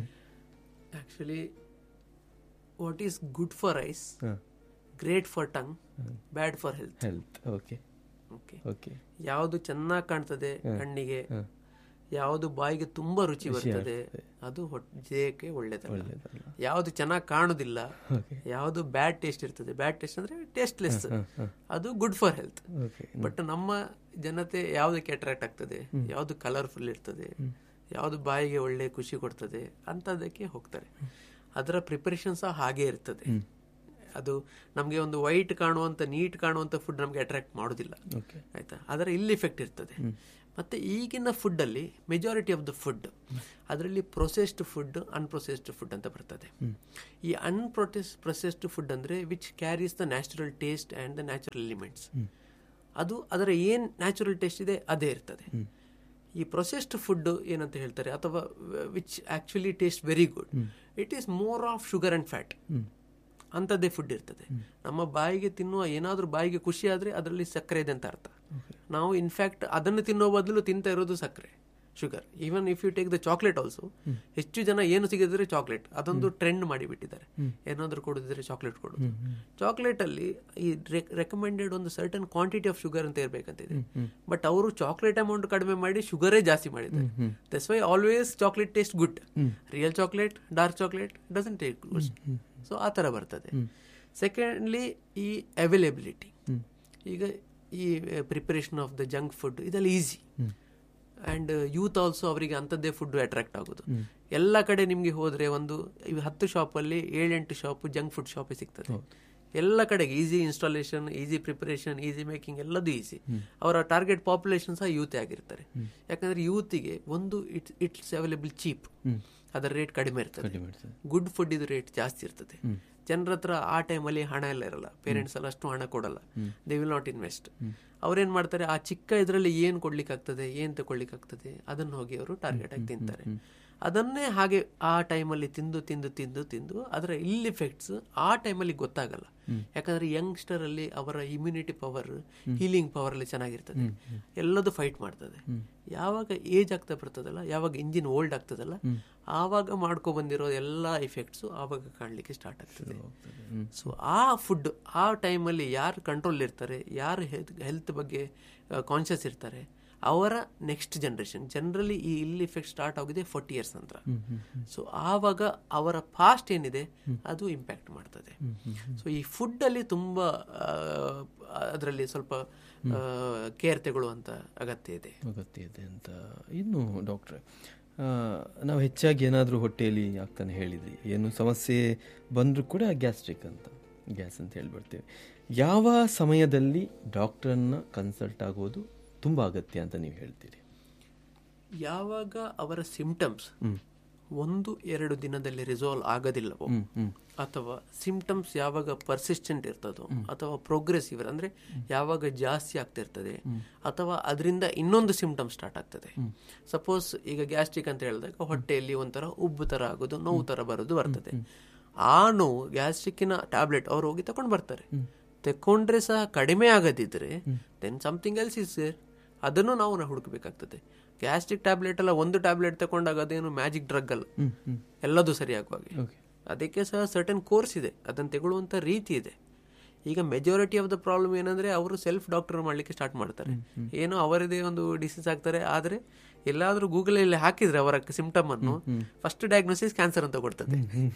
actually what is good for eyes ಹಾಂ great for tongue bad for health health okay okay okay ಯಾವುದು ಚೆನ್ನಾಗಿ ಕಾಣ್ತದೆ ಕಣ್ಣಿಗೆ ಹಾಂ ಯಾವುದು ಬಾಯಿಗೆ ತುಂಬಾ ರುಚಿ ಬರ್ತದೆ ಅದು ಹೊಟ್ಟೆ ದೇಹಕ್ಕೆ ಒಳ್ಳೇದಲ್ಲ ಒಳ್ಳೆಯದಲ್ಲ ಯಾವುದು ಚೆನ್ನಾಗಿ ಕಾಣುದಿಲ್ಲ ಓಕೆ ಯಾವುದು ಬ್ಯಾಡ್ ಟೇಸ್ಟ್ ಇರ್ತದೆ ಬ್ಯಾಡ್ ಟೇಸ್ಟ್ ಅಂದ್ರೆ ಟೇಸ್ಟ್ಲೆಸ್ ಅದು good for health okay but ನಮ್ಮ ಜನತೆ ಯಾವುದಕ್ಕೆ ಅಟ್ರಾಕ್ಟ್ ಆಗ್ತದೆ ಯಾವುದು ಕಲರ್ಫುಲ್ ಇರ್ತದೆ ಯಾವುದು ಬಾಯಿಗೆ ಒಳ್ಳೆ ಖುಷಿ ಕೊಡ್ತದೆ ಅಂತದಕ್ಕೆ ಹೋಗ್ತಾರೆ ಅದರ ಪ್ರಿಪರೇಷನ್ ಸಹ ಹಾಗೆ ಇರ್ತದೆ ಅದು ನಮಗೆ ಒಂದು ವೈಟ್ ಕಾಣುವಂತ ನೀಟ್ ಕಾಣುವಂತ ಫುಡ್ ನಮಗೆ ಅಟ್ರಾಕ್ಟ್ ಮಾಡೋದಿಲ್ಲ ಓಕೆ ಆಯ್ತಾ ಅದರ ಇಲ್ಲಿ ಇಫೆಕ್ಟ್ ಇರ್ತದೆ ಮತ್ತೆ ಈಗಿನ ಫುಡ್ ಅಲ್ಲಿ ಮೆಜಾರಿಟಿ ಆಫ್ ದ ಫುಡ್ ಅದರಲ್ಲಿ ಪ್ರೊಸೆಸ್ಡ್ ಫುಡ್ ಅನ್ಪ್ರೊಸೆಸ್ಡ್ ಫುಡ್ ಅಂತ ಬರ್ತದೆ ಈ ಅನ್ಪ್ರೊಸೆಸ್ ಪ್ರೊಸೆಸ್ಡ್ ಫುಡ್ ಅಂದ್ರೆ which carries the natural taste and the natural elements ಅದು ಅದರ ಏನ್ ನ್ಯಾಚುರಲ್ ಟೇಸ್ಟ್ ಇದೆ ಅದೇ ಇರ್ತದೆ ಈ ಪ್ರೊಸೆಸ್ಡ್ ಫುಡ್ ಏನಂತ ಹೇಳ್ತಾರೆ ಅಥವಾ which actually taste very good it is more of sugar and fat ಅಂಥದ್ದೇ ಫುಡ್ ಇರ್ತದೆ ನಮ್ಮ ಬಾಯಿಗೆ ತಿನ್ನುವ ಏನಾದ್ರೂ ಬಾಯಿಗೆ ಖುಷಿ ಆದ್ರೆ ಅದರಲ್ಲಿ ಸಕ್ಕರೆ ಇದೆ ಅಂತ ಅರ್ಥ ನಾವು ಇನ್ಫ್ಯಾಕ್ಟ್ ಅದನ್ನು ತಿನ್ನೋ ಬದಲು ತಿಂತಾ ಇರೋದು ಸಕ್ಕರೆ sugar even if you take the chocolate also ಹೆಚ್ಚು ಜನ ಏನು ಸಿಗಿದ್ರೆ ಚಾಕ್ಲೇಟ್ ಅದೊಂದು ಟ್ರೆಂಡ್ ಮಾಡಿಬಿಟ್ಟಿದ್ದಾರೆ ಏನಾದ್ರೂ ಕೊಡಿದ್ರೆ ಚಾಕ್ಲೇಟ್ ಕೊಡೋದು ಚಾಕ್ಲೇಟ್ ಅಲ್ಲಿ ಈ ರೆಕಮೆಂಡೆಡ್ ಒಂದು ಸರ್ಟನ್ ಕ್ವಾಂಟಿಟಿ ಆಫ್ ಶುಗರ್ ಅಂತ ಇರ್ಬೇಕಂತ ಇದೆ ಬಟ್ ಅವರು ಚಾಕ್ಲೇಟ್ ಅಮೌಂಟ್ ಕಡಿಮೆ ಮಾಡಿ ಶುಗರೇ ಜಾಸ್ತಿ ಮಾಡಿದ್ದಾರೆ that's why always chocolate taste good real chocolate dark chocolate doesn't take good so ಆ ತರ ಬರ್ತದೆ ಸೆಕೆಂಡ್ಲಿ ಈ ಅವೈಲೇಬಿಲಿಟಿ ಈಗ ಈ preparation of the junk food ಇದೆಲ್ಲ ಈಸಿ ಅಂಡ್ ಯೂತ್ ಆಲ್ಸೋ ಅವರಿಗೆ ಅಂಥದ್ದೇ ಫುಡ್ ಅಟ್ರಾಕ್ಟ್ ಆಗೋದು ಎಲ್ಲ ಕಡೆ ನಿಮ್ಗೆ ಹೋದ್ರೆ ಒಂದು ಈ ಹತ್ತು ಶಾಪಲ್ಲಿ ಏಳೆಂಟು ಶಾಪ್ ಜಂಕ್ ಫುಡ್ ಶಾಪೇ ಸಿಗ್ತದೆ ಎಲ್ಲ ಕಡೆಗೆ easy installation easy preparation easy making ಎಲ್ಲದೂ ಈಸಿ ಅವರ ಟಾರ್ಗೆಟ್ ಪಾಪ್ಯುಲೇಷನ್ ಸಹ ಯೂತ್ ಆಗಿರ್ತಾರೆ ಯಾಕಂದ್ರೆ ಯೂತಿಗೆ ಒಂದು ಇಟ್ಸ್ ಇಟ್ಸ್ ಅವೈಲೇಬಲ್ ಚೀಪ್ ಅದರ ರೇಟ್ ಕಡಿಮೆ ಇರ್ತದೆ ಕಡಿಮೆ ಇರ್ತದೆ. ಗುಡ್ ಫುಡ್ ಇದು ರೇಟ್ ಜಾಸ್ತಿ ಇರ್ತದೆ ಜನರ ಹತ್ರ ಆ ಟೈಮಲ್ಲಿ ಹಣ ಎಲ್ಲ ಇರಲ್ಲ ಪೇರೆಂಟ್ಸ್ ಎಲ್ಲ ಅಷ್ಟು ಹಣ ಕೊಡಲ್ಲ ದೇ ವಿಲ್ ನಾಟ್ ಇನ್ವೆಸ್ಟ್ ಅವ್ರೇನ್ ಮಾಡ್ತಾರೆ ಆ ಚಿಕ್ಕ ಇದರಲ್ಲಿ ಏನ್ ಕೊಡ್ಲಿಕ್ಕೆ ಆಗ್ತದೆ ಏನ್ ತಗೊಳ್ಲಿಕ್ಕೆ ಆಗ್ತದೆ ಅದನ್ನ ಹೋಗಿ ಅವರು ಟಾರ್ಗೆಟ್ ಆಗಿ ತಿಂತಾರೆ ಅದನ್ನೇ ಹಾಗೆ ಆ ಟೈಮಲ್ಲಿ ತಿಂದು ತಿಂದು ತಿಂದು ತಿಂದು ಅದರ ಇಲ್ ಇಫೆಕ್ಟ್ಸ್ ಆ ಟೈಮಲ್ಲಿ ಗೊತ್ತಾಗಲ್ಲ ಯಾಕಂದ್ರೆ ಯಂಗ್ಸ್ಟರ್ ಅಲ್ಲಿ ಅವರ ಇಮ್ಯುನಿಟಿ ಪವರ್ ಹೀಲಿಂಗ್ ಪವರ್ ಅಲ್ಲಿ ಚೆನ್ನಾಗಿರ್ತದೆ ಎಲ್ಲದೂ ಫೈಟ್ ಮಾಡ್ತದೆ ಯಾವಾಗ ಏಜ್ ಆಗ್ತಾ ಬರ್ತದಲ್ಲ ಯಾವಾಗ ಇಂಜಿನ್ ಓಲ್ಡ್ ಆಗ್ತದಲ್ಲ ಆವಾಗ ಮಾಡ್ಕೊ ಬಂದಿರೋ ಎಲ್ಲ ಇಫೆಕ್ಟ್ಸ್ ಆವಾಗ ಕಾಣಲಿಕ್ಕೆ ಸ್ಟಾರ್ಟ್ ಆಗ್ತದೆ ಸೊ ಆ ಫುಡ್ ಆ ಟೈಮಲ್ಲಿ ಯಾರು ಕಂಟ್ರೋಲ್ ಇರ್ತಾರೆ ಯಾರು ಹೆಲ್ತ್ ಬಗ್ಗೆ ಕಾನ್ಷಿಯಸ್ ಇರ್ತಾರೆ ಅವರ ನೆಕ್ಸ್ಟ್ ಜನರೇಷನ್ ಜನರಲಿ ಈ ಇಲ್ ಇಫೆಕ್ಟ್ ಸ್ಟಾರ್ಟ್ ಆಗಿದೆ ಫೋರ್ಟಿ ಇಯರ್ಸ್ ನಂತರ ಸೊ ಆವಾಗ ಅವರ ಪಾಸ್ಟ್ ಏನಿದೆ ಅದು ಇಂಪ್ಯಾಕ್ಟ್ ಮಾಡ್ತದೆ ಸೊ ಈ ಫುಡ್ ಅಲ್ಲಿ ತುಂಬಾ ಅದರಲ್ಲಿ ಸ್ವಲ್ಪ ಕೇರ್ ತಗೊಳ್ಳುವಂತ ಅಗತ್ಯ ಇದೆ ಅಗತ್ಯ ಇದೆ ಅಂತ ಇನ್ನು ಡಾಕ್ಟ್ರೆ ನಾವು ಹೆಚ್ಚಾಗಿ ಏನಾದರೂ ಹೊಟ್ಟೆಯಲ್ಲಿ ಆಗ್ತಾನೆ ಹೇಳಿದ್ರಿ ಏನು ಸಮಸ್ಯೆ ಬಂದರೂ ಕೂಡ ಗ್ಯಾಸ್ಟ್ರಿಕ್ ಅಂತ ಗ್ಯಾಸ್ ಅಂತ ಹೇಳ್ಬಿಡ್ತೇವೆ ಯಾವ ಸಮಯದಲ್ಲಿ ಡಾಕ್ಟ್ರನ್ನ ಕನ್ಸಲ್ಟ್ ಆಗೋದು ತುಂಬ ಅಗತ್ಯ ಅಂತ ನೀವು ಹೇಳ್ತೀರಿ ಯಾವಾಗ ಅವರ ಸಿಂಪ್ಟಮ್ಸ್ ಒಂದು ಎರಡು ದಿನದಲ್ಲಿ ರಿಸಾಲ್ವ್ ಆಗೋದಿಲ್ಲವೋ ಅಥವಾ ಸಿಂಪ್ಟಮ್ಸ್ ಯಾವಾಗ ಪರ್ಸಿಸ್ಟೆಂಟ್ ಇರ್ತದೋ ಅಥವಾ ಪ್ರೋಗ್ರೆಸಿವ್ ಅಂದ್ರೆ ಯಾವಾಗ ಜಾಸ್ತಿ ಆಗ್ತಿರ್ತದೆ ಅಥವಾ ಅದರಿಂದ ಇನ್ನೊಂದು ಸಿಂಪ್ಟಮ್ ಸ್ಟಾರ್ಟ್ ಆಗ್ತದೆ ಸಪೋಸ್ ಈಗ ಗ್ಯಾಸ್ಟ್ರಿಕ್ ಅಂತ ಹೇಳಿದಾಗ ಹೊಟ್ಟೆಯಲ್ಲಿ ಒಂಥರ ಉಬ್ಬು ತರ ಆಗೋದು ನೋವು ತರ ಬರೋದು ಬರ್ತದೆ ಆ ನೋವು ಗ್ಯಾಸ್ಟ್ರಿಕ್ಕಿನ ಟ್ಯಾಬ್ಲೆಟ್ ಅವ್ರು ಹೋಗಿ ತಗೊಂಡು ಬರ್ತಾರೆ ತಕೊಂಡ್ರೆ ಸಹ ಕಡಿಮೆ ಆಗದಿದ್ರೆ ದೆನ್ ಸಮಥಿಂಗ್ ಎಲ್ಸ್ ಇಸ್ ಅದನ್ನು ನಾವು ಹುಡುಕಬೇಕಾಗ್ತದೆ ಗ್ಯಾಸ್ಟ್ರಿಕ್ ಟ್ಯಾಬ್ಲೆಟ್ ಎಲ್ಲ ಒಂದು ಟ್ಯಾಬ್ಲೆಟ್ ತಗೊಂಡಾಗ ಅದೇನು ಮ್ಯಾಜಿಕ್ ಡ್ರಗ್ ಅಲ್ಲ ಎಲ್ಲದೂ ಸರಿಯಾಗುವಾಗೆ ಅದಕ್ಕೆ ಸಹ ಸರ್ಟನ್ ಕೋರ್ಸ್ ಇದೆ ಅದನ್ನು ತಗೊಳ್ಳುವಂತ ರೀತಿ ಇದೆ ಈಗ ಮೆಜಾರಿಟಿ ಆಫ್ ದ ಪ್ರಾಬ್ಲಮ್ ಏನಂದ್ರೆ ಅವರು ಸೆಲ್ಫ್ ಡಾಕ್ಟರ್ ಮಾಡ್ಲಿಕ್ಕೆ ಸ್ಟಾರ್ಟ್ ಮಾಡ್ತಾರೆ ಏನೋ ಅವರದೇ ಒಂದು ಡಿಸೀಸ್ ಆಗ್ತಾರೆ ಆದ್ರೆ ಎಲ್ಲಾದ್ರೂ ಗೂಗಲ್ ಅಲ್ಲಿ ಹಾಕಿದ್ರೆ ಅವರ ಸಿಂಪ್ಟಮ್ ಅನ್ನು ಫಸ್ಟ್ ಡಯಾಗ್ನೋಸಿಸ್ ಕ್ಯಾನ್ಸರ್ ಅಂತ ಕೊಡ್ತದೆ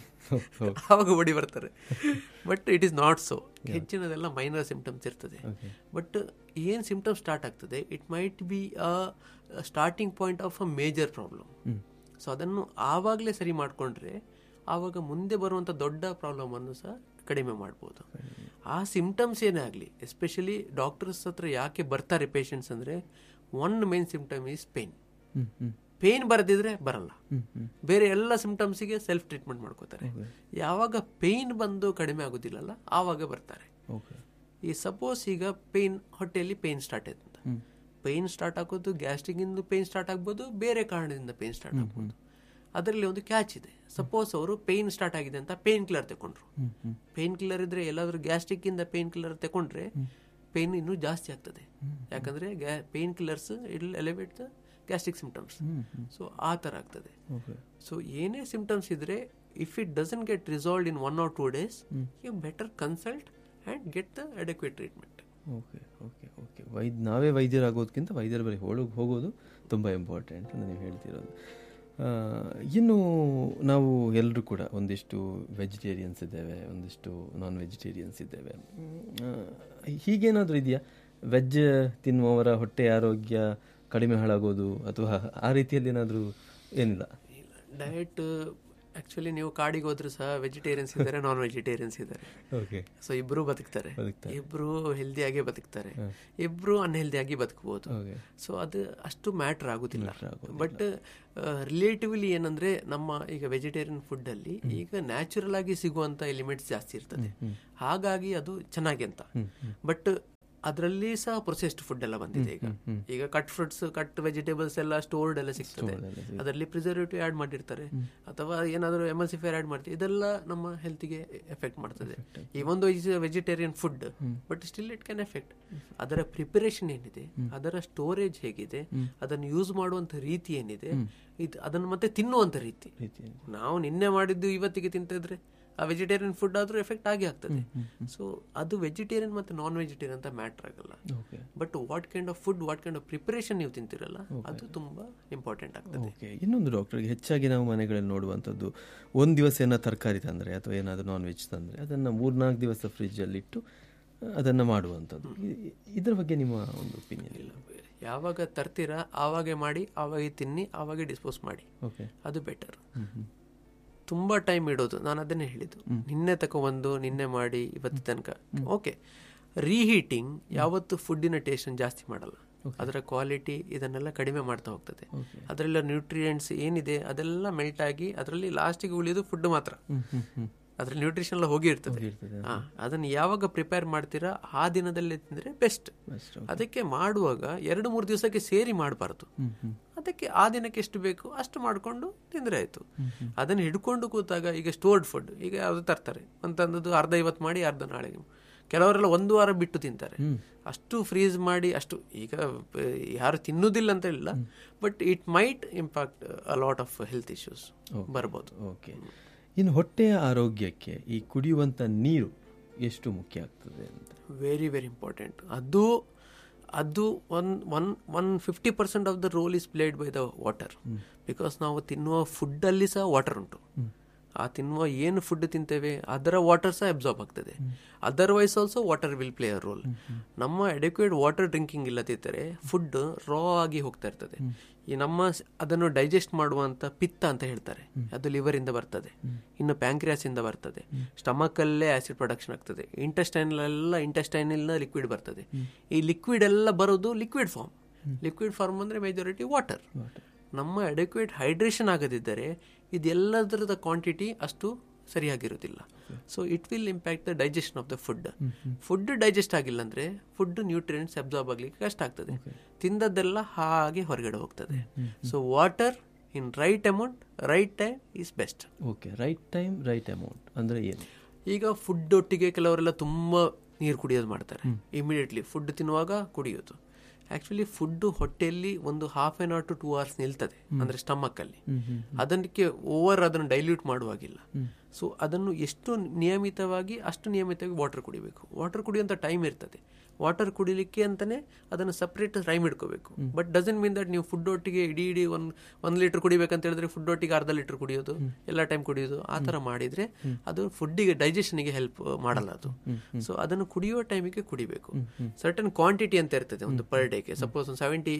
ಆವಾಗ ಓಡಿ ಬರ್ತಾರೆ but it is not so ಹೆಚ್ಚಿನದೆಲ್ಲ ಮೈನರ್ ಸಿಂಪ್ಟಮ್ಸ್ ಇರ್ತದೆ ಬಟ್ ಏನ್ ಸಿಂಪ್ಟಮ್ ಸ್ಟಾರ್ಟ್ ಆಗ್ತದೆ it might be a starting point of a major problem so ಅದನ್ನು ಆವಾಗಲೇ ಸರಿ ಮಾಡಿಕೊಂಡ್ರೆ ಆವಾಗ ಮುಂದೆ ಬರುವಂತ ದೊಡ್ಡ ಪ್ರಾಬ್ಲಮ್ ಅನ್ನು ಸಹ ಕಡಿಮೆ ಮಾಡ್ಬೋದು ಆ ಸಿಂಪ್ಟಮ್ಸ್ ಏನೇ ಆಗಲಿ ಎಸ್ಪೆಷಲಿ ಡಾಕ್ಟರ್ಸ್ ಹತ್ರ ಯಾಕೆ ಬರ್ತಾರೆ ಪೇಷಂಟ್ಸ್ ಅಂದ್ರೆ one main symptom is pain pain ಬರದಿದ್ರೆ ಬರಲ್ಲ ಬೇರೆ ಎಲ್ಲ ಸಿಂಪ್ಟಮ್ಸ್ಗೆ ಸೆಲ್ಫ್ ಟ್ರೀಟ್ಮೆಂಟ್ ಮಾಡ್ಕೋತಾರೆ ಯಾವಾಗ ಪೇನ್ ಬಂದು ಕಡಿಮೆ ಆಗೋದಿಲ್ಲಲ್ಲ ಆವಾಗ ಬರ್ತಾರೆ ಈ ಸಪೋಸ್ ಈಗ ಪೇನ್ ಹೊಟ್ಟೆಯಲ್ಲಿ ಪೇನ್ ಸ್ಟಾರ್ಟ್ ಆಯ್ತು ಅಂತ ಪೇನ್ ಸ್ಟಾರ್ಟ್ ಆಗೋದು ಗ್ಯಾಸ್ಟ್ರಿಕ್ ಇಂದ ಪೇನ್ ಸ್ಟಾರ್ಟ್ ಆಗ್ಬೋದು ಬೇರೆ ಕಾರಣದಿಂದ ಪೇನ್ ಸ್ಟಾರ್ಟ್ ಆಗ್ಬೋದು ಅದರಲ್ಲಿ ಒಂದು ಕ್ಯಾಚ್ ಇದೆ ಸಪೋಸ್ ಅವರು ಪೇನ್ ಸ್ಟಾರ್ಟ್ ಆಗಿದೆ ಅಂತ ಪೇನ್ ಕಿಲ್ಲರ್ ತಗೊಂಡ್ರು ಪೇನ್ ಕಿಲ್ಲರ್ ಇದ್ರೆ ಎಲ್ಲಾದ್ರೂ ಗ್ಯಾಸ್ಟ್ರಿಕ್ ಇಂದ ಪೇನ್ ಕಿಲ್ಲರ್ ತಗೊಂಡ್ರೆ ಪೇನ್ ಇನ್ನೂ ಜಾಸ್ತಿ ಆಗ್ತದೆ ಯಾಕಂದ್ರೆ painkillers it elevate the gastric symptoms so ಆ ತರ ಆಗ್ತದೆ ಸೊ ಏನೇ ಸಿಂಪ್ಟಮ್ಸ್ ಇದ್ರೆ if it doesn't get resolve in one or two days you better consult and get the adequate treatment okay okay okay ವೈದ್ಯ ನಾವೇ ವೈದ್ಯರಾಗೋದಕ್ಕಿಂತ ವೈದ್ಯರ ಬಳಿ ಹೋಳಗೆ ಹೋಗೋದು ತುಂಬ ಇಂಪಾರ್ಟೆಂಟ್ ಅಂತ ನೀವು ಹೇಳ್ತಿರೋದು ಇನ್ನು ನಾವು ಎಲ್ಲರೂ ಕೂಡ ಒಂದಿಷ್ಟು ವೆಜಿಟೇರಿಯನ್ಸ್ ಇದ್ದೇವೆ ಒಂದಿಷ್ಟು ನಾನ್ ವೆಜಿಟೇರಿಯನ್ಸ್ ಇದ್ದೇವೆ ಹೀಗೇನಾದರೂ ಇದೆಯಾ ವೆಜ್ ತಿನ್ನುವವರ ಹೊಟ್ಟೆ ಆರೋಗ್ಯ ಕಡಿಮೆ ಹಾಳಾಗೋದು ಅಥವಾ ಆ ರೀತಿಯಲ್ಲಿ ಏನಾದರೂ ಏನಿಲ್ಲ ಡಯಟ್ ಆಕ್ಚುಲಿ ನೀವು ಕಾಡಿಗೆ ಹೋದ್ರು ಸಹ ವೆಜಿಟೇರಿಯನ್ಸ್ ಇದ್ದಾರೆ ನಾನ್ ವೆಜಿಟೇರಿಯನ್ಸ್ ಇದ್ದಾರೆ ಓಕೆ ಸೊ ಇಬ್ರು ಬದುಕ್ತಾರೆ ಇಬ್ರು ಹೆಲ್ದಿಯಾಗಿ ಬದುಕ್ತಾರೆ ಇಬ್ರು ಅನ್ಹೆಲ್ದಿಯಾಗಿ ಬದುಕಬಹುದು ಸೊ ಅದು ಅಷ್ಟು ಮ್ಯಾಟರ್ ಆಗುದಿಲ್ಲ ಬಟ್ ರಿಲೇಟಿವ್ಲಿ ಏನಂದ್ರೆ ನಮ್ಮ ಈಗ ವೆಜಿಟೇರಿಯನ್ ಫುಡ್ ಅಲ್ಲಿ ಈಗ ನ್ಯಾಚುರಲ್ ಆಗಿ ಸಿಗುವಂತ ಎಲಿಮೆಂಟ್ಸ್ ಜಾಸ್ತಿ ಇರ್ತದೆ ಹಾಗಾಗಿ ಅದು ಚೆನ್ನಾಗಿ ಅಂತ ಬಟ್ ಅದರಲ್ಲಿ ಸಹ ಪ್ರೊಸೆಸ್ಡ್ ಫುಡ್ ಎಲ್ಲ ಬಂದಿದೆ ಈಗ ಈಗ ಕಟ್ ಫ್ರೂಟ್ಸ್ ಕಟ್ ವೆಜಿಟೇಬಲ್ಸ್ ಎಲ್ಲ ಸ್ಟೋರ್ಡ್ ಎಲ್ಲ ಸಿಗ್ತದೆ ಅದರಲ್ಲಿ ಪ್ರಿಸರ್ವೇಟಿವ್ ಆಡ್ ಮಾಡಿರ್ತಾರೆ ಅಥವಾ ಏನಾದರೂ ಎಮಲ್ಸಿಫೈರ್ ಆಡ್ ಮಾಡ್ತೀವಿ ಇದೆಲ್ಲ ನಮ್ಮ ಹೆಲ್ತ್ಗೆ ಎಫೆಕ್ಟ್ ಮಾಡ್ತದೆ ಈ ಒಂದು vegetarian food but still it can effect ಅದರ ಪ್ರಿಪರೇಷನ್ ಏನಿದೆ ಅದರ ಸ್ಟೋರೇಜ್ ಹೇಗಿದೆ ಅದನ್ನು ಯೂಸ್ ಮಾಡುವಂತ ರೀತಿ ಏನಿದೆ ಇದು ಅದನ್ನು ಮತ್ತೆ ತಿನ್ನುವಂತ ರೀತಿ ನಾವು ನಿನ್ನೆ ಮಾಡಿದ್ದು ಇವತ್ತಿಗೆ ತಿಂತಿದ್ರೆ ಆ ವೆಜಿಟೇರಿಯನ್ ಫುಡ್ ಆದ್ರೂ ಎಫೆಕ್ಟ್ ಆಗಿ ಆಗ್ತದೆ ಸೊ ಅದು ವೆಜಿಟೇರಿಯನ್ ಮತ್ತೆ ನಾನ್ ವೆಜಿಟೇರಿಯನ್ ಅಂತ ಮ್ಯಾಟರ್ ಆಗಲ್ಲ but what kind of food what kind of preparation ನೀವು ತಿಂತಿರಲ್ಲ ಅದು ತುಂಬಾ ಇಂಪಾರ್ಟೆಂಟ್ ಆಗ್ತದೆ ಓಕೆ ಇನ್ನೊಂದು ಡಾಕ್ಟರ್ ಹೆಚ್ಚಾಗಿ ನಾವು ಮನೆಗಳಲ್ಲಿ ನೋಡುವಂಥದ್ದು ಒಂದು ದಿವಸ ಏನೋ ತರಕಾರಿ ತಂದರೆ ಅಥವಾ ಏನಾದರೂ ನಾನ್ ವೆಜ್ ತಂದರೆ ಅದನ್ನು ಮೂರ್ನಾಲ್ಕು ದಿವಸ ಫ್ರಿಜ್ಜಲ್ಲಿ ಇಟ್ಟು ಅದನ್ನು ಮಾಡುವಂಥದ್ದು ಇದರ ಬಗ್ಗೆ ನಿಮ್ಮ ಒಂದು ಒಪಿನಿಯನ್ ಇಲ್ಲ ಯಾವಾಗ ತರ್ತೀರಾ ಆವಾಗೆ ಮಾಡಿ ಆವಾಗೆ ತಿನ್ನಿ ಆವಾಗೆ ಡಿಸ್ಪೋಸ್ ಮಾಡಿ ಓಕೆ ಅದು ಬೆಟರ್ ತುಂಬಾ ಟೈಮ್ ಇಡೋದು ನಾನು ಅದನ್ನೇ ಹೇಳಿದ್ದು ನಿನ್ನೆ ತಗೊಬಂದು ನಿನ್ನೆ ಮಾಡಿ ಇವತ್ತು ತನಕ ಓಕೆ ರೀಹೀಟಿಂಗ್ ಯಾವತ್ತು ಫುಡ್ಡಿನ ಟೇಸ್ಟ್ ಜಾಸ್ತಿ ಮಾಡಲ್ಲ ಅದರ ಕ್ವಾಲಿಟಿ ಇದನ್ನೆಲ್ಲ ಕಡಿಮೆ ಮಾಡ್ತಾ ಹೋಗ್ತದೆ ಅದರೆಲ್ಲ ನ್ಯೂಟ್ರಿಯೆಂಟ್ಸ್ ಏನಿದೆ ಅದೆಲ್ಲ ಮೆಲ್ಟ್ ಆಗಿ ಅದರಲ್ಲಿ ಲಾಸ್ಟಿಗೆ ಉಳಿಯೋದು ಫುಡ್ ಮಾತ್ರ ಅದ್ರಲ್ಲಿ ನ್ಯೂಟ್ರಿಷನ್ ಎಲ್ಲ ಹೋಗಿರ್ತದೆ ಹಾ ಅದನ್ನು ಯಾವಾಗ ಪ್ರಿಪೇರ್ ಮಾಡ್ತೀರಾ ಆ ದಿನದಲ್ಲಿ ತಿಂದ್ರೆ ಬೆಸ್ಟ್ ಅದಕ್ಕೆ ಮಾಡುವಾಗ ಎರಡು ಮೂರು ದಿವಸಕ್ಕೆ ಸೇರಿ ಮಾಡಬಾರ್ದು ಅದಕ್ಕೆ ಆ ದಿನಕ್ಕೆ ಎಷ್ಟು ಬೇಕು ಅಷ್ಟು ಮಾಡಿಕೊಂಡು ತಿಂದ್ರೆ ಆಯ್ತು ಅದನ್ನು ಹಿಡ್ಕೊಂಡು ಕೂತಾಗ ಈಗ ಸ್ಟೋರ್ಡ್ ಫುಡ್ ಈಗ ಯಾವ್ದು ತರ್ತಾರೆ ಅಂತಂದದ್ದು ಅರ್ಧ ಇವತ್ತು ಮಾಡಿ ಅರ್ಧ ನಾಳೆಗೆ ಕೆಲವರೆಲ್ಲ ಒಂದು ವಾರ ಬಿಟ್ಟು ತಿಂತಾರೆ ಅಷ್ಟು ಫ್ರೀಸ್ ಮಾಡಿ ಅಷ್ಟು ಈಗ ಆ, ಯಾರು ತಿನ್ನುವುದಿಲ್ಲ ಅಂತ ಇಲ್ಲ but it might impact a lot of health issues ಬರ್ಬೋದು ಓಕೆ ಇನ್ನು ಹೊಟ್ಟೆಯ ಆರೋಗ್ಯಕ್ಕೆ ಈ ಕುಡಿಯುವಂಥ ನೀರು ಎಷ್ಟು ಮುಖ್ಯ ಆಗ್ತದೆ ಅಂತ ವೆರಿ ವೆರಿ ಇಂಪಾರ್ಟೆಂಟ್ ಅದು ಅದು one one one fifty percent of the role is played by the water because ನಾವು ತಿನ್ನುವ ಫುಡ್ಡಲ್ಲಿ ಸಹ ವಾಟರ್ ಉಂಟು ಆ ತಿನ್ನುವ ಏನು ಫುಡ್ ತಿಂತೇವೆ ಅದರ ವಾಟರ್ ಸಹ ಅಬ್ಸಾರ್ಬ್ ಆಗ್ತದೆ otherwise also water will play a role ನಮ್ಮ ಅಡೆಕ್ವೇಟ್ ವಾಟರ್ ಡ್ರಿಂಕಿಂಗ್ ಇಲ್ಲದಿದ್ದರೆ ಫುಡ್ ರಾ ಆಗಿ ಹೋಗ್ತಾ ಇರ್ತದೆ ಈ ನಮ್ಮ ಸ್- ಅದನ್ನು ಡೈಜೆಸ್ಟ್ ಮಾಡುವಂತ ಪಿತ್ತ ಅಂತ ಹೇಳ್ತಾರೆ ಅದು ಲಿವರ್ ಇಂದ ಬರ್ತದೆ ಇನ್ನು ಪ್ಯಾಂಕ್ರಿಯಾಸ್ ಇಂದ ಬರ್ತದೆ ಸ್ಟಮಕ್ ಅಲ್ಲೇ ಆಸಿಡ್ ಪ್ರೊಡಕ್ಷನ್ ಆಗ್ತದೆ ಇಂಟೆಸ್ಟೈನ್ ಎಲ್ಲ ಇಂಟೆಸ್ಟೈನ್ ಲಿಕ್ವಿಡ್ ಬರ್ತದೆ ಈ ಲಿಕ್ವಿಡ್ ಎಲ್ಲ ಬರೋದು ಲಿಕ್ವಿಡ್ ಫಾರ್ಮ್ ಲಿಕ್ವಿಡ್ ಫಾರ್ಮ್ ಅಂದ್ರೆ ಮೆಜಾರಿಟಿ ವಾಟರ್ ನಮ್ಮ ಅಡೆಕ್ವೇಟ್ ಹೈಡ್ರೇಷನ್ ಆಗದಿದ್ದರೆ ಇದೆಲ್ಲದರದ ಕ್ವಾಂಟಿಟಿ ಅಷ್ಟು ಸರಿಯಾಗಿರೋದಿಲ್ಲ so it will impact the digestion of the food food digest ಆಗಿಲ್ಲ ಅಂದ್ರೆ ಫುಡ್ ನ್ಯೂಟ್ರಿಯೆಂಟ್ಸ್ ಅಬ್ಸಾರ್ಬ್ ಆಗ್ಲಿಕ್ಕೆ ಕಷ್ಟ ಆಗ್ತದೆ ತಿಂದದ್ದೆಲ್ಲ ಹಾಗೆ ಹೊರಗಡೆ ಹೋಗ್ತದೆ so water in right amount right time is best okay right time right amount ಅಂದರೆ ಏನು ಈಗ ಫುಡ್ ಒಟ್ಟಿಗೆ ಕೆಲವರೆಲ್ಲ ತುಂಬಾ ನೀರು ಕುಡಿಯೋದು ಮಾಡ್ತಾರೆ ಇಮಿಡಿಯೇಟ್ಲಿ ಫುಡ್ ತಿನ್ನುವಾಗ ಕುಡಿಯೋದು ಆಕ್ಚುಲಿ ಫುಡ್ ಹೊಟ್ಟೆಯಲ್ಲಿ ಒಂದು half an hour to two hours ನಿಲ್ತದೆ ಅಂದ್ರೆ ಸ್ಟಮಕ್ ಅಲ್ಲಿ ಅದಕ್ಕೆ ಓವರ್ ಅದನ್ನು ಡೈಲ್ಯೂಟ್ ಮಾಡುವಾಗಿಲ್ಲ ಸೊ ಅದನ್ನು ಎಷ್ಟು ನಿಯಮಿತವಾಗಿ ಅಷ್ಟು ನಿಯಮಿತವಾಗಿ ವಾಟರ್ ಕುಡಿಬೇಕು ವಾಟರ್ ಕುಡಿಯುವಂತ ಟೈಮ್ ಇರ್ತದೆ ವಾಟರ್ ಕುಡಿಲಿಕ್ಕೆ ಅಂತಾನೆ ಅದನ್ನು ಸಪ್ರೇಟ್ ಟೈಮ್ ಇಟ್ಕೋಬೇಕು ಬಟ್ ಡಸನ್ ಮೀನ್ ದಟ್ ನೀವು ಫುಡ್ ಒಟ್ಟಿಗೆ ಇಡೀ ಇಡೀ ಒಂದ್ ಒಂದ್ ಲೀಟರ್ ಕುಡಿಬೇಕಂತ ಹೇಳಿದ್ರೆ ಫುಡ್ ಒಟ್ಟಿಗೆ ಅರ್ಧ ಲೀಟರ್ ಕುಡಿಯೋದು ಎಲ್ಲ ಟೈಮ್ ಕುಡಿಯೋದು ಆ ತರ ಮಾಡಿದ್ರೆ ಅದು ಫುಡ್ಡಿಗೆ ಡೈಜೆಷನ್ಗೆ ಹೆಲ್ಪ್ ಮಾಡಲ್ಲ ಅದು ಸೊ ಅದನ್ನು ಕುಡಿಯುವ ಟೈಮಿಗೆ ಕುಡಿಬೇಕು ಸರ್ಟನ್ ಕ್ವಾಂಟಿಟಿ ಅಂತ ಇರ್ತದೆ ಒಂದು ಪರ್ ಡೇಗೆ ಸಪೋಸ್ ಒಂದು ಸೆವೆಂಟಿ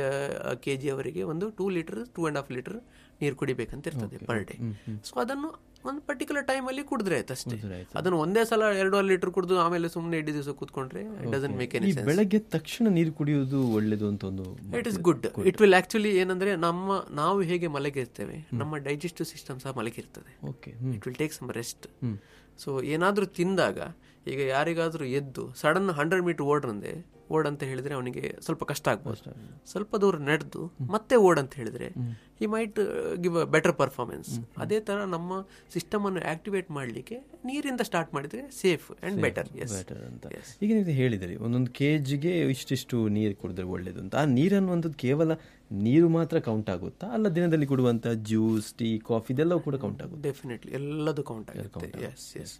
ಕೆ ಜಿ ಅವರಿಗೆ ಒಂದು two litre two and half litre ನೀರು ಕುಡಿಬೇಕಂತ ಇರ್ತದೆ ಪರ್ ಡೇ ಸೊ ಅದನ್ನು ಒಂದು ಪರ್ಟಿಕ್ಯುಲರ್ ಟೈಮ್ ಅಲ್ಲಿ ಕುಡಿದ್ರೆ ಆಯ್ತು ಅಷ್ಟೇ ಅದನ್ನು ಒಂದೇ ಸಲ ಎರಡೂವರೆ ಲೀಟರ್ ಕುಡಿದು ಆಮೇಲೆ ಸುಮ್ಮನೆ ಇಡೀ ದಿವಸ ಕೂತ್ಕೊಂಡ್ರೆ ಡಸನ್ ಮೇಕ್ ಎನಿ ಈ ಬೆಳಗ್ಗೆ ತಕ್ಷಣ ನೀರು ಕುಡಿಯುವುದು ಒಳ್ಳೇದು ಅಂತ ಒಂದು it is good it will actually ಏನಂದ್ರೆ ನಮ್ಮ ನಾವು ಹೇಗೆ ಮಲಗಿರ್ತೇವೆ ನಮ್ಮ ಡೈಜೆಸ್ಟಿವ್ ಸಿಸ್ಟಮ್ ಸಹ ಮಲಗಿರ್ತದೆ okay it will take some rest so ಏನಾದ್ರೂ ತಿಂದಾಗ ಈಗ ಯಾರಿಗಾದ್ರೂ ಎದ್ದು ಸಡನ್ ಹಂಡ್ರೆಡ್ ಮೀಟರ್ ಓಡ್ರಂದೆ ಓಡ್ ಅಂತ ಹೇಳಿದ್ರೆ ಅವನಿಗೆ ಸ್ವಲ್ಪ ಕಷ್ಟ ಆಗ್ಬೋದು ಸ್ವಲ್ಪ ದೂರ ನಡೆದು ಮತ್ತೆ ಓಡ್ ಅಂತ ಹೇಳಿದ್ರೆ ಈ might give a better performance ಅದೇ ತರ ನಮ್ಮ ಸಿಸ್ಟಮ್ ಅನ್ನು ಆಕ್ಟಿವೇಟ್ ಮಾಡಲಿಕ್ಕೆ ನೀರಿಂದ ಸ್ಟಾರ್ಟ್ ಮಾಡಿದ್ರೆ safe and better yes better ಅಂತ ಈಗ ನೀವು ಹೇಳಿದಿರಿ ಒಂದೊಂದು ಕೆಜಿಗೆ ಇಷ್ಟಿಷ್ಟು ನೀರು ಕುಡಿದ್ರೆ ಒಳ್ಳೇದು ಅಂತ ಆ ನೀರು ಅನ್ನುವಂಥದ್ದು ಕೇವಲ ನೀರು ಮಾತ್ರ ಕೌಂಟ್ ಆಗುತ್ತಾ ಅಲ್ಲ ದಿನದಲ್ಲಿ ಕುಡುವಂಥ ಜ್ಯೂಸ್ ಟೀ ಕಾಫಿ ಇದೆಲ್ಲವೂ ಕೂಡ ಕೌಂಟ್ ಆಗುತ್ತೆ ಡೆಫಿನೆಟ್ಲಿ ಎಲ್ಲದು ಕೌಂಟ್ ಆಗುತ್ತೆ ಎಸ್ ಎಸ್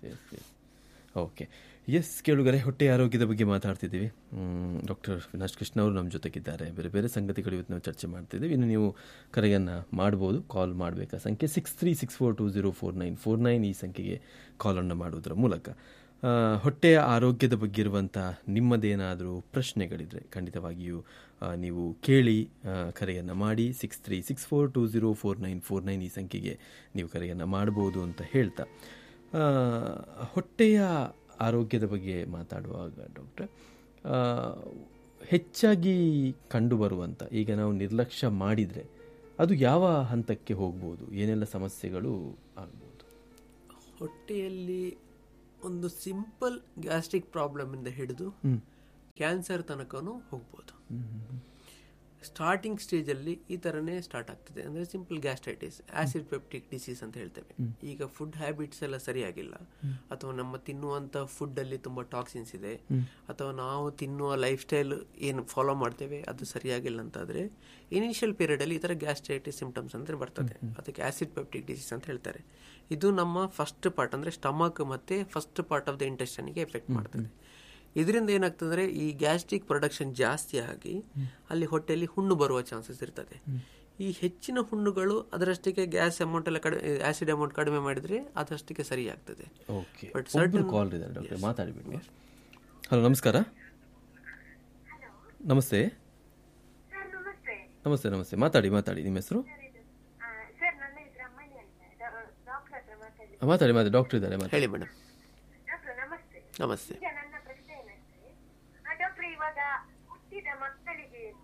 ಓಕೆ ಎಸ್ ಕೇಳುಗರೆ ಹೊಟ್ಟೆ ಆರೋಗ್ಯದ ಬಗ್ಗೆ ಮಾತಾಡ್ತಿದ್ದೀವಿ ಡಾಕ್ಟರ್ ವಿನಾಶ್ ಕೃಷ್ಣ ಅವರು ನಮ್ಮ ಜೊತೆಗಿದ್ದಾರೆ ಬೇರೆ ಬೇರೆ ಸಂಗತಿಗಳು ಇವತ್ತು ನಾವು ಚರ್ಚೆ ಮಾಡ್ತಿದ್ದೀವಿ ಇನ್ನು ನೀವು ಕರೆಯನ್ನು ಮಾಡ್ಬೋದು ಕಾಲ್ ಮಾಡಬೇಕಾ ಸಂಖ್ಯೆ six three six four two zero four nine four nine ಈ ಸಂಖ್ಯೆಗೆ ಕಾಲನ್ನು ಮಾಡುವುದರ ಮೂಲಕ ಆ, ಹೊಟ್ಟೆಯ ಆರೋಗ್ಯದ ಬಗ್ಗೆ ಇರುವಂಥ ನಿಮ್ಮದೇನಾದರೂ ಪ್ರಶ್ನೆಗಳಿದ್ರೆ ಖಂಡಿತವಾಗಿಯೂ ಆ, ನೀವು ಕೇಳಿ ಕರೆಯನ್ನು ಮಾಡಿ six three six four two zero four nine four nine ಈ ಸಂಖ್ಯೆಗೆ ನೀವು ಕರೆಯನ್ನು ಮಾಡ್ಬೋದು ಅಂತ ಹೇಳ್ತಾ ಆ, ಹೊಟ್ಟೆಯ ಆರೋಗ್ಯದ ಬಗ್ಗೆ ಮಾತಾಡುವಾಗ ಡಾಕ್ಟರ್ ಆ, ಹೆಚ್ಚಾಗಿ ಕಂಡುಬರುವಂಥ ಈಗ ನಾವು ನಿರ್ಲಕ್ಷ್ಯ ಮಾಡಿದರೆ ಅದು ಯಾವ ಹಂತಕ್ಕೆ ಹೋಗ್ಬೋದು ಏನೆಲ್ಲ ಸಮಸ್ಯೆಗಳು ಆಗ್ಬೋದು ಹೊಟ್ಟೆಯಲ್ಲಿ ಒಂದು ಸಿಂಪಲ್ ಗ್ಯಾಸ್ಟ್ರಿಕ್ ಪ್ರಾಬ್ಲಮ್ ಇಂದ ಹಿಡಿದು ಕ್ಯಾನ್ಸರ್ ತನಕನೂ ಹೋಗ್ಬೋದು ಸ್ಟಾರ್ಟಿಂಗ್ ಸ್ಟೇಜ್ ಅಲ್ಲಿ ಈ ತರನೇ ಸ್ಟಾರ್ಟ್ ಆಗ್ತದೆ ಅಂದ್ರೆ simple gastritis acid peptic disease ಅಂತ ಹೇಳ್ತೇವೆ ಈಗ ಫುಡ್ ಹ್ಯಾಬಿಟ್ಸ್ ಎಲ್ಲ ಸರಿಯಾಗಿಲ್ಲ ಅಥವಾ ನಮ್ಮ ತಿನ್ನುವಂತ ಫುಡ್ ಅಲ್ಲಿ ತುಂಬಾ ಟಾಕ್ಸಿನ್ಸ್ ಇದೆ ಅಥವಾ ನಾವು ತಿನ್ನುವ ಲೈಫ್ ಸ್ಟೈಲ್ ಏನು ಫಾಲೋ ಮಾಡ್ತೇವೆ ಅದು ಸರಿಯಾಗಿಲ್ಲ ಅಂತಾದ್ರೆ ಇನಿಷಿಯಲ್ ಪೀರಿಯಡ್ ಅಲ್ಲಿ ಈ ತರ ಗ್ಯಾಸ್ಟ್ರೈಟಿಸ್ ಸಿಂಪ್ಟಮ್ಸ್ ಅಂದ್ರೆ ಬರ್ತದೆ ಅದಕ್ಕೆ ಆಸಿಡ್ ಪೆಪ್ಟಿಕ್ ಡಿಸೀಸ್ ಅಂತ ಹೇಳ್ತಾರೆ ಇದು ನಮ್ಮ ಫಸ್ಟ್ ಪಾರ್ಟ್ ಅಂದ್ರೆ ಸ್ಟಮಕ್ ಮತ್ತೆ ಫಸ್ಟ್ ಪಾರ್ಟ್ ಆಫ್ ದ ಇಂಟೆಸ್ಟನ್ಗೆ ಎಫೆಕ್ಟ್ ಮಾಡ್ತದೆ ಇದರಿಂದ ಏನಾಗ್ತದೆ ಅಂದ್ರೆ ಈ ಗ್ಯಾಸ್ಟ್ರಿಕ್ ಪ್ರೊಡಕ್ಷನ್ ಜಾಸ್ತಿ ಆಗಿ ಅಲ್ಲಿ ಹೊಟ್ಟೆಯಲ್ಲಿ ಹುಣ್ಣು ಬರುವ ಚಾನ್ಸಸ್ ಇರ್ತದೆ ಈ ಹೆಚ್ಚಿನ ಹುಣ್ಣುಗಳು ಅದರಷ್ಟಕ್ಕೆ ಗ್ಯಾಸ್ ಅಮೌಂಟ್ ಎಲ್ಲ ಕಡಿಮೆ ಆಸಿಡ್ ಅಮೌಂಟ್ ಕಡಿಮೆ ಮಾಡಿದ್ರೆ ಅದರಷ್ಟಕ್ಕೆ ಸರಿ ಆಗ್ತದೆ ಓಕೆ But ಒಬ್ಬರು ಕಾಲ್ ಇದ್ದಾರೆ ಡಾಕ್ಟರ್ ಮಾತಾಡಿಬಿಟ್ಟು ಹಲೋ ನಮಸ್ಕಾರ ನಮಸ್ತೆ ಸರ್ ನಮಸ್ತೆ ನಮಸ್ತೆ ನಮಸ್ತೆ ಮಾತಾಡಿ ಮಾತಾಡಿ ನಿಮ್ಮ ಹೆಸರು ಆ, ಸರ್ ನನ್ನ ಹೆಸರು ಅಮ್ಮನಿ ಅಂತ ಡಾ- ಡಾಕ್ಟರ್ ಹತ್ರ ಮಾತಾಡಿ ಆ, ಮಾತಾಡಿ ಮಾತಾಡಿ ಡಾಕ್ಟರ್ ಇದ್ದಾರೆ ಮಾತಾಡಿ ಹೇಳಿ ಮೇಡಮ್ ಡಾಕ್ಟರ್ ನಮಸ್ತೆ ನಮಸ್ತೆ ಈಗ ನನ್ನ ಪ್ರಶ್ನೆ ಏನಂದ್ರೆ ಆ, ಡಾಕ್ಟರ್ ಇವಾಗ ಹುಟ್ಟಿದ ಮಕ್ಕಳಿಗೆ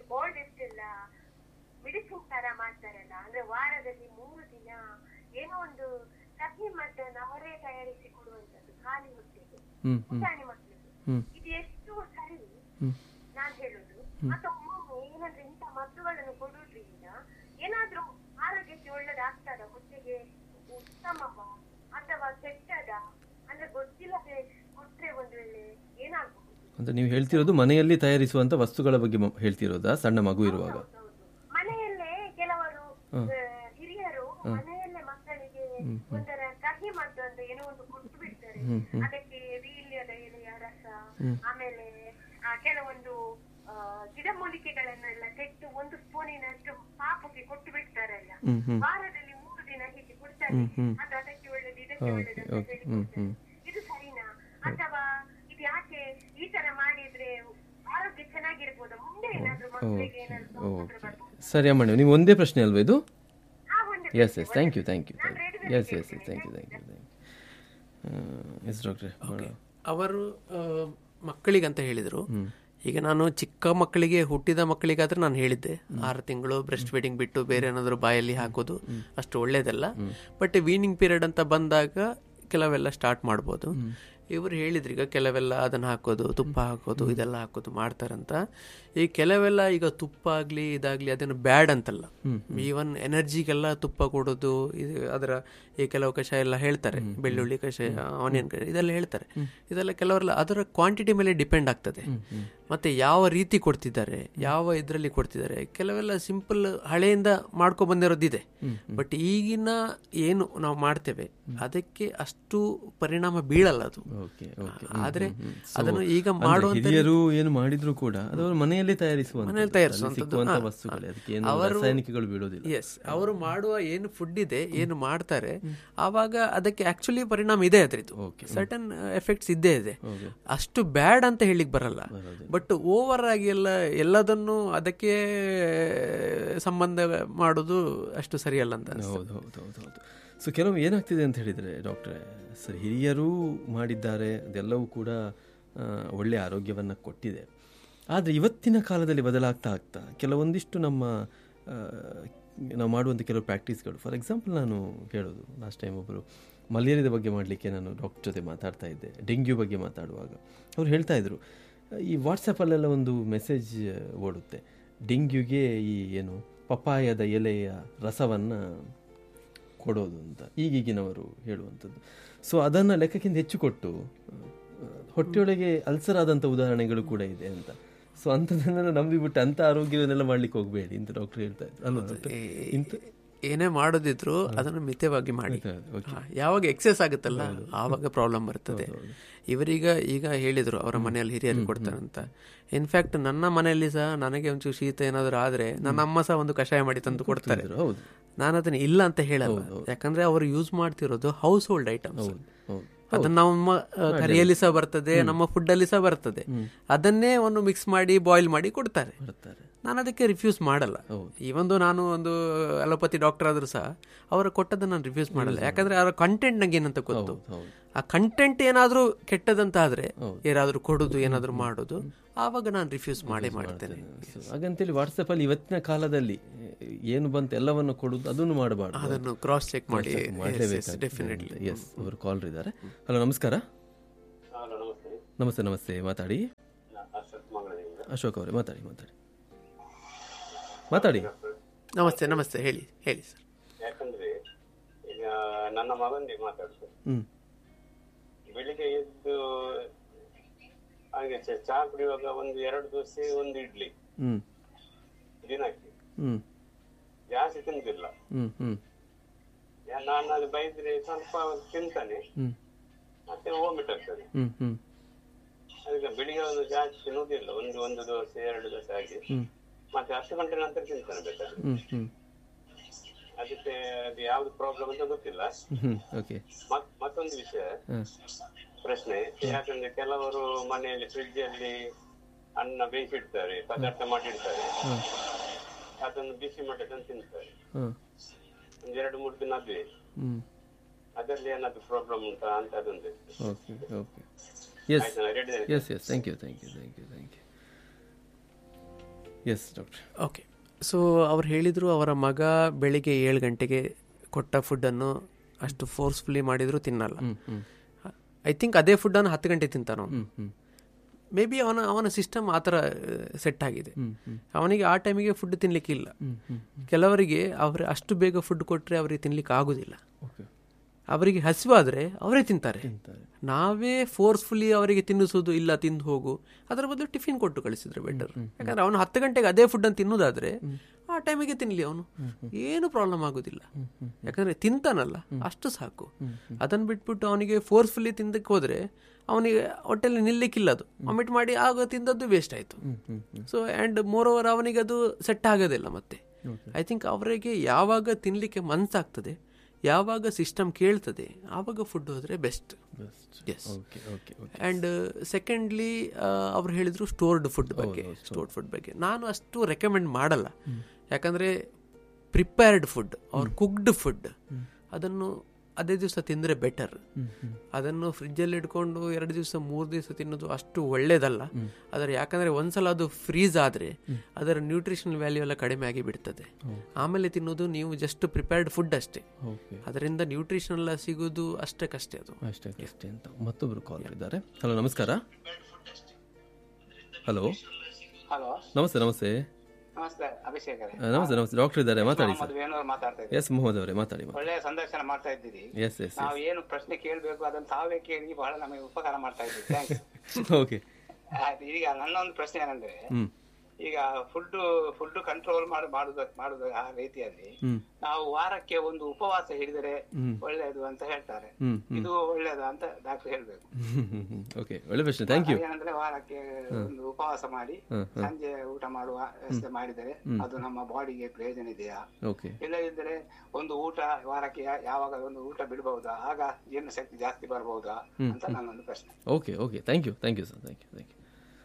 ಕೋಲ್ಡ್ ಇಷ್ಟೆಲ್ಲ ಮೆಡಿಸಿನ್ ತರ ಮಾಡ್ತಾರಲ್ಲ ಅಂದ್ರೆ ವಾರದಲ್ಲಿ ಮೂರು ದಿನ ಏನೋ ಒಂದು ಕಹಿ ಮದ್ದನ್ನ ಅವರೇ ತಯಾರಿಸಿ ಕೊಡುವಂತದ್ದು ಖಾಲಿ ಹೊಟ್ಟೆಗೆ ಹ್ಮ್ ಹ್ಮ್ ಪುಟಾಣಿ ಮಕ್ಕಳಿಗೆ ಹ್ಮ್ ಇದು ಎಷ್ಟು ಸರಿ ಹ್ಮ್ ನಾನ್ ಹೇಳುದು ಅಥವಾ ಒಮ್ಮೊಮ್ಮೆ ಏನಂದ್ರೆ ಇಂಥ ಮದ್ದುಗಳನ್ನು ಕೊಡುವುದ್ರಿಂದ ಏನಾದ್ರೂ ಆರೋಗ್ಯಕ್ಕೆ ಒಳ್ಳೇದಾಗ್ತದ ಹೊಟ್ಟೆಗೆ ಉತ್ತಮವ ಅಥವಾ ಕೆಟ್ಟದ ಅಂದ್ರೆ ಗೊತ್ತಿಲ್ಲದೆ ಕೊಟ್ರೆ ಒಂದು ವೇಳೆ ಏನಾಗಬಹುದು ಅಂದ್ರೆ ನೀವು ಹೇಳ್ತಿರೋದು ಮನೆಯಲ್ಲಿ ತಯಾರಿಸುವಂತ ವಸ್ತುಗಳ ಬಗ್ಗೆ ಮ- ಹೇಳ್ತಿರೋದಾ ಸಣ್ಣ ಮಗು ಇರುವಾಗ ಹೌದು. ಮನೆಯಲ್ಲೇ ಕೆಲವರು ಆ, ಹಿರಿಯರು ಮನೆಯಲ್ಲೇ ಮಕ್ಕಳಿಗೆ ಒಂದರ ಕಹಿ ಮದ್ದು ಅಂತ ಏನೋ ಒಂದು ಕೊಟ್ಟು ಬಿಡ್ತಾರೆ ಅದಕ್ಕೆ ವೀಲ್ಯದ ಎಲೆಯ ರಸ ಆಮೇಲೆ ಆ, ಕೆಲವೊಂದು ಆ, ಗಿಡಮೂಲಿಕೆಗಳನ್ನೆಲ್ಲ ತೆಗೆದು ಒಂದು ಸ್ಪೂನಿನಷ್ಟು ಪಾಪಕ್ಕೆ ಕೊಟ್ಟು ಬಿಡ್ತಾರಲ್ಲ ಹ್ಮ್ ಹ್ಮ್ ವಾರದಲ್ಲಿ ಮೂರು ದಿನ ಹೀಗೆ ಕೊಡ್ತಾರೆ ಅದು ಅದಕ್ಕೆ ಒಳ್ಳೇದು ಇದಕ್ಕೆ ಒಳ್ಳೇದು ಅಂತ ಹೇಳಿ ಕೊಡ್ತಾರೆ. ಇದು ಸರಿನಾ ಅಥವಾ ಇದು ಯಾಕೆ ಈ ತರ ಮಾಡಿದ್ರೆ ಆರೋಗ್ಯ ಚೆನ್ನಾಗಿರ್ಬೋದಾ ಮುಂದೆ ಏನಾದ್ರೂ ಮಕ್ಕಳಿಗೆ ಏನಾದ್ರು ತೊಂದ್ರೆ ಬರ್ಬೋದಾ? ಸರಿ ಅಮ್ಮಣ್ಣ ನೀವು ಒಂದೇ ಪ್ರಶ್ನೆ ಅಲ್ವಾ ಇದು ಆ ಒಂದು yes yes thank you thank you yes yes yes thank you thank you thank you yes ಡಾಕ್ಟ್ರೆ ಅವರು ಆ, ಮಕ್ಕಳಿಗಂತ ಹೇಳಿದರು ಈಗ ನಾನು ಚಿಕ್ಕ ಮಕ್ಕಳಿಗೆ ಹುಟ್ಟಿದ ಮಕ್ಕಳಿಗಾದ್ರೆ ನಾನು ಹೇಳಿದ್ದೆ ಆರು ತಿಂಗಳು ಬ್ರೆಸ್ಟ್ ಫೀಡಿಂಗ್ ಬಿಟ್ಟು ಬೇರೆ ಏನಾದರೂ ಬಾಯಲ್ಲಿ ಹಾಕೋದು ಅಷ್ಟು ಒಳ್ಳೇದಲ್ಲ ಬಟ್ ವೀನಿಂಗ್ ಪೀರಿಯಡ್ ಅಂತ ಬಂದಾಗ ಕೆಲವೆಲ್ಲ ಸ್ಟಾರ್ಟ್ ಮಾಡ್ಬೋದು ಇವರು ಹೇಳಿದ್ರು ಈಗ ಕೆಲವೆಲ್ಲ ಅದನ್ನ ಹಾಕೋದು ತುಪ್ಪ ಹಾಕೋದು ಇದೆಲ್ಲ ಹಾಕೋದು ಮಾಡ್ತಾರಂತ ಈ ಕೆಲವೆಲ್ಲ ಈಗ ತುಪ್ಪ ಆಗ್ಲಿ ಇದಾಗ್ಲಿ ಅದನ್ನು ಬ್ಯಾಡ್ ಅಂತಲ್ಲ ಈವನ್ ಎನರ್ಜಿಗೆಲ್ಲ ತುಪ್ಪ ಕೊಡೋದು ಇದು ಅದರ ಈ ಕೆಲವು ಕಷಾಯ ಎಲ್ಲ ಹೇಳ್ತಾರೆ ಬೆಳ್ಳುಳ್ಳಿ ಕಷಾಯ ಆನಿಯನ್ ಕಷಾಯ ಇದೆಲ್ಲ ಹೇಳ್ತಾರೆ ಇದೆಲ್ಲ ಕೆಲವರೆಲ್ಲ ಅದರ ಕ್ವಾಂಟಿಟಿ ಮೇಲೆ ಡಿಪೆಂಡ್ ಆಗ್ತದೆ ಮತ್ತೆ ಯಾವ ರೀತಿ ಕೊಡ್ತಿದ್ದಾರೆ ಯಾವ ಇದರಲ್ಲಿ ಕೊಡ್ತಿದ್ದಾರೆ ಕೆಲವೆಲ್ಲ ಸಿಂಪಲ್ ಹಳೆಯಿಂದ ಮಾಡ್ಕೊ ಬಂದಿರೋದಿದೆ ಬಟ್ ಈಗಿನ ಏನು ನಾವು ಮಾಡ್ತೇವೆ ಅದಕ್ಕೆ ಅಷ್ಟು ಪರಿಣಾಮ ಬೀಳಲ್ಲ ಅದು ಓಕೆ ಓಕೆ ಆದ್ರೆ ಅದನ್ನು ಈಗ ಮಾಡುವಂತ ಹಿರಿಯರು ಏನು ಮಾಡಿದ್ರು ಕೂಡ ಅದು ಅವರು ಮನೆಯಲ್ಲೇ ತಯಾರಿಸುವಂತ ಮನೆಯಲ್ಲಿ ತಯಾರಿಸುವಂಥದ್ದು. ಸಿಕ್ಕುವಂತ ಹಾ, ವಸ್ತುಗಳೇ ಅದಕ್ಕೆ ಏನು ರಾಸಾಯನಿಕಗಳು ಬೀಳೋದಿಲ್ಲ ಎಸ್ ಅವರು ಮಾಡುವ ಏನು ಫುಡ್ ಇದೆ ಏನು ಮಾಡ್ತಾರೆ ಆವಾಗ ಅದಕ್ಕೆ ಆಕ್ಚುಲಿ ಪರಿಣಾಮ ಇದೆ ಅದ್ರದ್ದು ಸರ್ಟನ್ ಎಫೆಕ್ಟ್ಸ್ ಇದ್ದೇ ಇದೆ ಅಷ್ಟು ಬ್ಯಾಡ್ ಅಂತ ಹೇಳಿಕ್ ಬರಲ್ಲ ಬಟ್ ಓವರ್ ಆಗಿ ಎಲ್ಲ ಎಲ್ಲದನ್ನು ಅದಕ್ಕೆ ಸಂಬಂಧ ಮಾಡೋದು ಅಷ್ಟು ಸರಿಯಲ್ಲ ಅಂತ ಅನ್ಸುತ್ತೆ. ಹೌದು ಹೌದು ಹೌದು ಹೌದು ಸೊ ಕೆಲವು ಏನಾಗ್ತಿದೆ ಅಂತ ಹೇಳಿದರೆ ಡಾಕ್ಟ್ರೆ ಸರ್ ಹಿರಿಯರು ಮಾಡಿದ್ದಾರೆ ಅದೆಲ್ಲವೂ ಕೂಡ ಆ, ಒಳ್ಳೆಯ ಆರೋಗ್ಯವನ್ನು ಕೊಟ್ಟಿದೆ ಆದರೆ ಇವತ್ತಿನ ಕಾಲದಲ್ಲಿ ಬದಲಾಗ್ತಾ ಆಗ್ತಾ ಕೆಲವೊಂದಿಷ್ಟು ನಮ್ಮ ಆ, ನಾವು ಮಾಡುವಂಥ ಕೆಲವು ಪ್ರಾಕ್ಟೀಸ್ಗಳು ಫಾರ್ ಎಕ್ಸಾಂಪಲ್ ನಾನು ಹೇಳೋದು ಲಾಸ್ಟ್ ಟೈಮ್ ಒಬ್ಬರು ಮಲೇರಿಯಾದ ಬಗ್ಗೆ ಮಾಡಲಿಕ್ಕೆ ನಾನು ಡಾಕ್ಟರ್ ಜೊತೆ ಮಾತಾಡ್ತಾ ಇದ್ದೆ ಡೆಂಗ್ಯೂ ಬಗ್ಗೆ ಮಾತಾಡುವಾಗ ಅವ್ರು ಹೇಳ್ತಾ ಇದ್ರು ಈ ವಾಟ್ಸಪ್ಪಲ್ಲೆಲ್ಲ ಒಂದು ಮೆಸೇಜ್ ಓಡುತ್ತೆ ಡೆಂಗ್ಯೂಗೆ ಈ ಏನು ಪಪ್ಪಾಯದ ಎಲೆಯ ರಸವನ್ನು ಕೊಡೋದು ಅಂತ ಈಗೀಗಿನವರು ಹೇಳುವಂಥದ್ದು ಸೊ ಅದನ್ನು ಲೆಕ್ಕಕ್ಕಿಂತ ಹೆಚ್ಚು ಕೊಟ್ಟು ಆ, ಹೊಟ್ಟೆಯೊಳಗೆ ಅಲ್ಸರ್ ಆದಂಥ ಉದಾಹರಣೆಗಳು ಕೂಡ ಇದೆ ಅಂತ ಸೊ ಅಂಥದ್ದನ್ನೆಲ್ಲ ನಂಬಿಬಿಟ್ಟು ಅಂಥ ಆರೋಗ್ಯವನ್ನೆಲ್ಲ ಮಾಡ್ಲಿಕ್ಕೆ ಹೋಗಬೇಡಿ ಅಂತ ಡಾಕ್ಟರ್ ಹೇಳ್ತಾ ಇದ್ರು ಅಲ್ವಾ ಡಾಕ್ಟರ್ ಇಂಥ ಏನೇ ಮಾಡೋದಿದ್ರು ಅದನ್ನು ಮಿತವಾಗಿ ಮಾಡಿ ಹಾ, ಯಾವಾಗ ಎಕ್ಸೆಸ್ ಆಗುತ್ತಲ್ಲ ಆವಾಗ ಪ್ರಾಬ್ಲಮ್ ಬರ್ತದೆ ಇವರೀಗ ಈಗ ಹೇಳಿದ್ರು ಅವರ ಮನೆಯಲ್ಲಿ ಹಿರಿಯರು ಕೊಡ್ತಾರಂತ ಇನ್ಫ್ಯಾಕ್ಟ್ ನನ್ನ ಮನೆಯಲ್ಲಿ ಸಹ ನನಗೆ ಒಂಚೂರು ಶೀತ ಏನಾದ್ರು ಆದ್ರೆ ನನ್ನ ಅಮ್ಮ ಸಹ ಒಂದು ಕಷಾಯ ಮಾಡಿ ತಂದು ಕೊಡ್ತಾರೆ ಹೌದು ನಾನು ಅದನ್ನ ಇಲ್ಲ ಅಂತ ಹೇಳಲ್ಲ ಯಾಕಂದ್ರೆ ಅವರು ಯೂಸ್ ಮಾಡ್ತಿರೋದು ಹೌಸ್ ಹೋಲ್ಡ್ ಐಟಮ್ಸ್ ಹೌದು ಅದನ್ನ ನಮ್ಮ ಆ, ಕರಿಯಲ್ಲಿ ಸಹ ಬರ್ತದೆ ನಮ್ಮ ಫುಡ್ ಅಲ್ಲಿ ಸಹ ಬರ್ತದೆ ಅದನ್ನೇ ಒಂದು ಮಿಕ್ಸ್ ಮಾಡಿ ಬಾಯ್ಲ್ ಮಾಡಿ ಕೊಡ್ತಾರೆ ಬರ್ತಾರೆ ನಾನು ಅದಕ್ಕೆ ರಿಫ್ಯೂಸ್ ಮಾಡಲ್ಲ ಇವೊಂದು ನಾನು ಒಂದು ಅಲೋಪತಿ ಡಾಕ್ಟರ್ ಆದ್ರೂ ಸಹ ಅವರ ಕೊಟ್ಟದನ್ನ ನಾನು ರಿಫ್ಯೂಸ್ ಮಾಡಲ್ಲ ಯಾಕಂದ್ರೆ ಅವರ ಕಂಟೆಂಟ್ ನಂಗೆ ಏನಂತ ಗೊತ್ತು ಹೌದು ಆ ಕಂಟೆಂಟ್ ಏನಾದ್ರೂ ಕೆಟ್ಟದಂತ ಆದ್ರೆ ಯಾರಾದ್ರೂ ಕೊಡುದು ಏನಾದ್ರೂ ಮಾಡೋದು ಆವಾಗ ನಾನು ರಿಫ್ಯೂಸ್ ಮಾಡೇ ಮಾಡ್ತೇನೆ ಸೊ ಹಾಗಂತೇಳಿ ವಾಟ್ಸಪ್ಪಲ್ಲಿ ಇವತ್ತಿನ ಕಾಲದಲ್ಲಿ ಏನು ಬಂತು ಎಲ್ಲವನ್ನು ಕೊಡುದು ಅದನ್ನು ಮಾಡಬಾರ್ದು ಅದನ್ನು ಕ್ರಾಸ್ ಚೆಕ್ ಮಾಡಿ ಮಾಡಲೇಬೇಕು ಡೆಫಿನೆಟ್ಲಿ ಎಸ್ ಅವರು ಕಾಲ್ ಇದ್ದಾರೆ ಹಲೋ ನಮಸ್ಕಾರ ಹಲೋ ನಮಸ್ತೆ ನಮಸ್ತೆ ನಮಸ್ತೆ ಮಾತಾಡಿ ನಾನು ಅಶ್ವಥ್ ಮಂಗಳದಿಂದ ಅಶೋಕ್ ಅವರೇ ಮಾತಾಡಿ ಮಾತಾಡಿ ಮಾತಾಡಿ ನಮಸ್ತೆ ನಮಸ್ತೆ ಹೇಳಿ ಹೇಳಿ ಸರ್ ಯಾಕಂದ್ರೆ ಈಗ ನನ್ನ ಮಗಂದೇ ಮಾತಾಡ್ತಾರೆ ಹ್ಮ್ ಬೆಳಿಗ್ಗೆ ಎದ್ದು ಹಾಗೆ ಚ- ಚಹಾ ಕುಡಿಯುವಾಗ ಒಂದು ಎರಡು ದೋಸೆ ಒಂದು ಇಡ್ಲಿ ಹ್ಮ್ ದಿನಕ್ಕೆ ಹ್ಮ್ ಜಾಸ್ತಿ ತಿಂದಿಲ್ಲ ಹ್ಮ್ ಹ್ಮ್ ಯಾ- ನಾನು ಅದು ಬೈದ್ರೆ ಸ್ವಲ್ಪ ತಿಂತಾನೆ ಹ್ಮ್ ಮತ್ತೆ ವಾಮಿಟ್ ಆಗ್ತದೆ ಹ್ಮ್ ಹ್ಮ್ ಅದಕ್ಕೆ ಬೆಳಿಗ್ಗೆ ಒಂದು ಜಾಸ್ತಿ ತಿನ್ನುವುದಿಲ್ಲ ಒಂದು ಒಂದು ದೋಸೆ ಎರಡು ದೋಸೆ ಹಾಗೆ ಮತ್ತೆ ಹತ್ತು ಗಂಟೆ ನಂತರ ತಿಂತಾನೆ ಬೇಕಾದ್ರೆ ಹ್ಮ್ ಹ್ಮ್ ಅದಕ್ಕೆ ಅದು ಯಾವ್ದು ಪ್ರಾಬ್ಲಮ್ ಅಂತ ಗೊತ್ತಿಲ್ಲ ಹ್ಮ್ ಓಕೆ ಮತ್ ಮತ್ತೊಂದು ವಿಷಯ ಹಾಂ ಪ್ರಶ್ನೆ ಯಾಕಂದ್ರೆ ಕೆಲವರು ಮನೆಯಲ್ಲಿ ಫ್ರಿಡ್ಜ್ ಅಲ್ಲಿ ಅನ್ನ ಬೇಯಿಸಿಡ್ತಾರೆ ಪದಾರ್ಥ ಮಾಡಿಡ್ತಾರೆ ಅದನ್ನು ಬಿಸಿ ಮಾಡಿದ್ದನ್ನು ತಿಂತಾರೆ ಹಾಂ ಒಂದ್ ಎರಡು ಮೂರು ದಿನ ಅದುವೆ ಹ್ಮ್ ಅದರಲ್ಲಿ ಏನಾದ್ರು ಪ್ರಾಬ್ಲಮ್ ಉಂಟಾ ಅಂತ ಅದೊಂದು ಓಕೆ ಓಕೆ ಎಸ್ ಆಯ್ತಾ ready yes yes thank you thank you thank you thank you yes doctor okay so ಅವ್ರು ಹೇಳಿದರು ಅವರ ಮಗ ಬೆಳಿಗ್ಗೆ ಏಳು ಗಂಟೆಗೆ ಕೊಟ್ಟ ಫುಡ್ಡನ್ನು ಅಷ್ಟು ಫೋರ್ಸ್ಫುಲಿ ಮಾಡಿದ್ರು ತಿನ್ನಲ್ಲ ಐ ಥಿಂಕ್ ಅದೇ ಫುಡ್ಡನ್ನು ಹತ್ತು ಗಂಟೆ ತಿಂತಾನ ಮೇ ಬಿ ಅವನ ಅವನ ಸಿಸ್ಟಮ್ ಆ ಥರ ಸೆಟ್ ಆಗಿದೆ ಅವನಿಗೆ ಆ ಟೈಮಿಗೆ ಫುಡ್ ತಿನ್ಲಿಕ್ಕೆ ಇಲ್ಲ ಕೆಲವರಿಗೆ ಅವ್ರ ಅಷ್ಟು ಬೇಗ ಫುಡ್ ಕೊಟ್ಟರೆ ಅವರಿಗೆ ತಿನ್ಲಿಕ್ಕೆ ಆಗುದಿಲ್ಲ ಓಕೆ ಅವರಿಗೆ ಹಸಿವಾದ್ರೆ ಅವರೇ ತಿಂತಾರೆ ನಾವೇ ಫೋರ್ಸ್ಫುಲಿ ಅವರಿಗೆ ತಿನ್ನಿಸೋದು ಇಲ್ಲ ತಿಂದು ಹೋಗು ಅದರ ಬದಲು ಟಿಫಿನ್ ಕೊಟ್ಟು ಕಳಿಸಿದ್ರೆ ಬೆಟರ್ ಯಾಕಂದ್ರೆ ಅವನು ಹತ್ತು ಗಂಟೆಗೆ ಅದೇ ಫುಡ್ ಅನ್ನು ತಿನ್ನುದಾದ್ರೆ ಆ ಟೈಮಿಗೆ ತಿನ್ಲಿ ಅವನು ಏನು ಪ್ರಾಬ್ಲಮ್ ಆಗುದಿಲ್ಲ ಯಾಕಂದ್ರೆ ತಿಂತಾನಲ್ಲ ಅಷ್ಟು ಸಾಕು ಅದನ್ನ ಬಿಟ್ಬಿಟ್ಟು ಅವನಿಗೆ ಫೋರ್ಸ್ಫುಲಿ ತಿಂದಕ್ಕೆ ಹೋದ್ರೆ ಅವನಿಗೆ ಹೊಟ್ಟೆಲಿ ನಿಲ್ಲಿಕ್ಕಿಲ್ಲ ಅದು ವಾಮಿಟ್ ಮಾಡಿ ಆಗ ತಿಂದದ್ದು ವೇಸ್ಟ್ ಆಯ್ತು ಸೊ ಅಂಡ್ ಮೋರ್ ಓವರ್ ಅವನಿಗೆ ಅದು ಸೆಟ್ ಆಗೋದಿಲ್ಲ ಮತ್ತೆ ಐ ಥಿಂಕ್ ಅವರಿಗೆ ಯಾವಾಗ ತಿನ್ಲಿಕ್ಕೆ ಮನ್ಸಾಗ್ತದೆ ಯಾವಾಗ ಸಿಸ್ಟಮ್ ಕೇಳ್ತದೆ ಆವಾಗ ಫುಡ್ ಹೋದ್ರೆ best yes okay okay okay and secondly ಅವ್ರು ಹೇಳಿದ್ರು ಸ್ಟೋರ್ಡ್ ಫುಡ್ ಬಗ್ಗೆ ಸ್ಟೋರ್ಡ್ ಫುಡ್ ಬಗ್ಗೆ ನಾನು ಅಷ್ಟು ರೆಕಮೆಂಡ್ ಮಾಡಲ್ಲ ಯಾಕಂದ್ರೆ ಪ್ರಿಪೇರ್ಡ್ ಫುಡ್ ಅವ್ರ ಕುಕ್ಡ್ ಫುಡ್ ಅದನ್ನು ಅದೇ ದಿವಸ ತಿಂದರೆ ಬೆಟರ್ ಅದನ್ನು ಫ್ರಿಜ್ಜಲ್ಲಿ ಇಟ್ಕೊಂಡು ಎರಡು ದಿವಸ ಮೂರು ದಿವಸ ತಿನ್ನೋದು ಅಷ್ಟು ಒಳ್ಳೇದಲ್ಲ ಆದರೆ ಯಾಕಂದ್ರೆ ಒಂದ್ಸಲ ಅದು ಫ್ರೀಸ್ ಆದ್ರೆ ಅದರ ನ್ಯೂಟ್ರಿಷನಲ್ ವ್ಯಾಲ್ಯೂ ಎಲ್ಲ ಕಡಿಮೆ ಆಗಿ ಬಿಡ್ತದೆ ಆಮೇಲೆ ತಿನ್ನೋದು ನೀವು ಜಸ್ಟ್ ಪ್ರಿಪೇರ್ಡ್ ಫುಡ್ ಅಷ್ಟೇ ಓಕೆ ಅದರಿಂದ ನ್ಯೂಟ್ರಿಷನ್ ಎಲ್ಲ ಸಿಗೋದು ಅಷ್ಟಕ್ಕಷ್ಟೇ ಅದು ಅಷ್ಟೇ ಅಷ್ಟೇ ಅಂತ ಮತ್ತೊಬ್ರು ಕಾಲ್ ಇದ್ದಾರೆ ಹಲೋ ನಮಸ್ಕಾರ ಹಲೋ ಹಲೋ ನಮಸ್ತೆ ನಮಸ್ತೆ ನಮಸ್ತೆ ಅಭಿಷೇಕ್ ಅವರೇ ಆ, ನಮಸ್ತೆ ನಮಸ್ತೆ ಡಾಕ್ಟರ್ ಇದ್ದಾರೆ ಮಾತಾಡಿ ಸರ್ ಮೊಹಮ್ಮದ್ ವೇಣೂರ್ ಮಾತಾಡ್ತಾ ಇದ್ದೀನಿ ಎಸ್ ಮೊಹಮ್ಮದ್ ಅವರೇ ಮಾತಾಡಿ ಒಳ್ಳೆ ಸಂದರ್ಶನ ಮಾಡ್ತಾ ಇದ್ದೀರಿ ಎಸ್ ಎಸ್ ನಾವು ಏನು ಪ್ರಶ್ನೆ ಕೇಳಬೇಕು ಅದನ್ನ ತಾವೇ ಕೇಳಿ ಬಹಳ ನಮಗೆ ಉಪಕಾರ ಮಾಡ್ತಾ ಇದ್ದೀವಿ ಥ್ಯಾಂಕ್ಸ್ ಓಕೆ ಈಗ ನನ್ನ ಒಂದು ಪ್ರಶ್ನೆ ಏನಂದ್ರೆ ಹ್ಮ್ ಈಗ ಫುಡ್ ಫುಡ್ ಕಂಟ್ರೋಲ್ ಮಾಡಿ ಮಾಡುದ ಮಾಡುದ ಆ ರೀತಿಯಲ್ಲಿ ಹ್ಮ್ ನಾವು ವಾರಕ್ಕೆ ಒಂದು ಉಪವಾಸ ಹಿಡಿದರೆ ಒಳ್ಳೆಯದು ಅಂತ ಹೇಳ್ತಾರೆ ಹ್ಮ್ ಇದು ಒಳ್ಳೇದು ಅಂತ ಡಾಕ್ಟರ್ ಹೇಳ್ಬೇಕು ಓಕೆ ಒಳ್ಳೆ ಪ್ರಶ್ನೆ ಥ್ಯಾಂಕ್ ಯು ಏನಂದ್ರೆ ವಾರಕ್ಕೆ ಒಂದು ಉಪವಾಸ ಮಾಡಿ ಸಂಜೆ ಊಟ ಮಾಡುವ ವ್ಯವಸ್ಥೆ ಮಾಡಿದರೆ ಅದು ನಮ್ಮ ಬಾಡಿಗೆ ಪ್ರಯೋಜನ ಇದೆಯಾ ಓಕೆ ಇಲ್ಲದಿದ್ದರೆ ಒಂದು ಊಟ ವಾರಕ್ಕೆ ಯಾ- ಯಾವಾಗ ಒಂದು ಊಟ ಬಿಡಬಹುದಾ ಆಗ ಜೀರ್ಣಶಕ್ತಿ ಜಾಸ್ತಿ ಬರಬಹುದಾ ಅಂತ ನನ್ನೊಂದು ಪ್ರಶ್ನೆ okay okay thank you thank you sir thank you thank you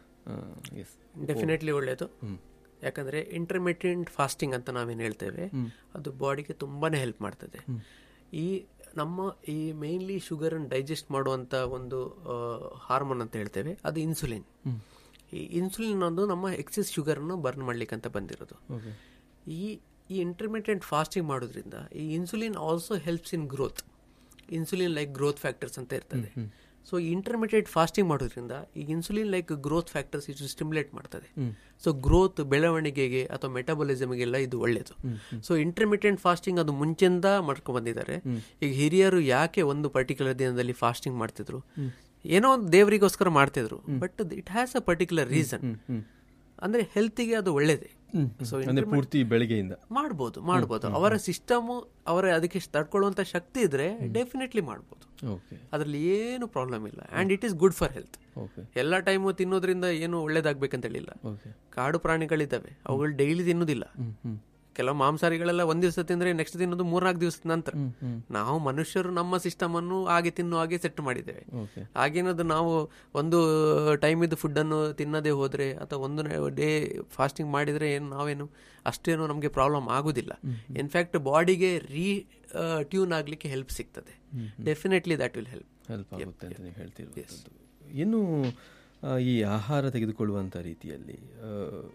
yes definitely ಒಳ್ಳೆಯದು ಯಾಕಂದ್ರೆ ಇಂಟರ್ಮಿಡಿಯಂಟ್ ಫಾಸ್ಟಿಂಗ್ ಅಂತ ನಾವೇನು ಹೇಳ್ತೇವೆ ಅದು ಬಾಡಿಗೆ ತುಂಬಾನೇ ಹೆಲ್ಪ್ ಮಾಡ್ತದೆ ಈ ನಮ್ಮ ಈ ಮೇನ್ಲಿ ಶುಗರ್ ಡೈಜೆಸ್ಟ್ ಮಾಡುವಂತ ಒಂದು ಹಾರ್ಮೋನ್ ಅಂತ ಹೇಳ್ತೇವೆ ಅದು ಇನ್ಸುಲಿನ್ ಈ ಇನ್ಸುಲಿನ್ ಒಂದು ನಮ್ಮ ಎಕ್ಸೆಸ್ ಶುಗರ್ನು ಬರ್ನ್ ಮಾಡ್ಲಿಕ್ಕೆ ಅಂತ ಬಂದಿರೋದು ಓಕೆ ಈ ಈ ಇಂಟರ್ಮಿಡಿಯಂಟ್ ಫಾಸ್ಟಿಂಗ್ ಮಾಡೋದ್ರಿಂದ ಈ insulin also helps in growth insulin like growth factors ಅಂತ ಇರ್ತದೆ ಸೊ ಇಂಟರ್ಮಿಡಿಯೇಟ್ ಫಾಸ್ಟಿಂಗ್ ಮಾಡೋದ್ರಿಂದ ಈ ಇನ್ಸುಲಿನ್ ಲೈಕ್ ಗ್ರೋತ್ ಫ್ಯಾಕ್ಟರ್ಸ್ ಇದು ಸ್ಟಿಮ್ಯುಲೇಟ್ ಮಾಡ್ತದೆ ಸೊ ಗ್ರೋತ್ ಬೆಳವಣಿಗೆಗೆ ಅಥವಾ ಮೆಟಬಾಲಿಸಮ್ಗೆಲ್ಲ ಇದು ಒಳ್ಳೆಯದು ಸೊ ಇಂಟರ್ಮಿಡಿಯಂಟ್ ಫಾಸ್ಟಿಂಗ್ ಅದು ಮುಂಚೆಂದ ಮಾಡ್ಕೊಂಡ್ ಬಂದಿದ್ದಾರೆ ಈಗ ಹಿರಿಯರು ಯಾಕೆ ಒಂದು ಪರ್ಟಿಕ್ಯುಲರ್ ದಿನದಲ್ಲಿ ಫಾಸ್ಟಿಂಗ್ ಮಾಡ್ತಿದ್ರು ಏನೋ ಒಂದು ದೇವರಿಗೋಸ್ಕರ ಮಾಡ್ತಿದ್ರು but it has a particular reason ಅಂದ್ರೆ ಹೆಲ್ತಿಗೆ ಅದು ಒಳ್ಳೇದೇ ಸೊ ಅಂದ್ರೆ ಪೂರ್ತಿ ಬೆಳಿಗ್ಗೆಯಿಂದ ಮಾಡ್ಬೋದು ಮಾಡ್ಬೋದು ಅವರ ಸಿಸ್ಟಮ್ ಅವರ ಅದಕ್ಕೆ ತಡ್ಕೊಳ್ಳುವಂತ ಶಕ್ತಿ ಇದ್ರೆ ಡೆಫಿನೆಟ್ಲಿ ಮಾಡ್ಬೋದು ಓಕೆ ಅದ್ರಲ್ಲಿ ಏನು ಪ್ರಾಬ್ಲಮ್ ಇಲ್ಲ and it is good for health okay ಎಲ್ಲ ಟೈಮು ತಿನ್ನೋದ್ರಿಂದ ಏನು ಒಳ್ಳೇದಾಗ್ಬೇಕಂತ ಹೇಳಿಲ್ಲ ಓಕೆ ಕಾಡು ಪ್ರಾಣಿಗಳಿದ್ದಾವೆ ಅವುಗಳು ಡೈಲಿ ತಿನ್ನೋದಿಲ್ಲ ಕೆಲವು ಮಾಂಸಾಹಾರಿಗಳೆಲ್ಲ ಒಂದ್ ದಿವಸ ತಿಂದ್ರೆ ನೆಕ್ಸ್ಟ್ ತಿನ್ನೋದು ಮೂರ್ನಾಲ್ಕು ದಿವಸದ ನಂತರ ನಾವು ಮನುಷ್ಯರು ನಮ್ಮ ಸಿಸ್ಟಮ್ ಅನ್ನು ಹಾಗೆ ತಿನ್ನುವ ಹಾಗೆ ಸೆಟ್ ಮಾಡಿದ್ದೇವೆ ಓಕೆ ಹಾಗೇನದು ನಾವು ಒಂದು ಟೈಮ್ ಇದ್ದು ಫುಡ್ ಅನ್ನು ತಿನ್ನದೇ ಹೋದ್ರೆ ಅಥವಾ ಒಂದು ಡೇ ಫಾಸ್ಟಿಂಗ್ ಮಾಡಿದ್ರೆ ಏನು ನಾವೇನು ಅಷ್ಟೇನು ನಮಗೆ ಪ್ರಾಬ್ಲಮ್ ಆಗುದಿಲ್ಲ ಇನ್ಫ್ಯಾಕ್ಟ್ ಬಾಡಿಗೆ ರೀ ಟ್ಯೂನ್ ಆಗ್ಲಿಕ್ಕೆ ಹೆಲ್ಪ್ ಸಿಗ್ತದೆ definitely that will help help ಆಗುತ್ತೆ ಅಂತ ನೀವು ಹೇಳ್ತಿರುವಂಥದ್ದು ಇನ್ನು ಆ, ಈ ಆಹಾರ ತೆಗೆದುಕೊಳ್ಳುವಂಥ ರೀತಿಯಲ್ಲಿ ಆ,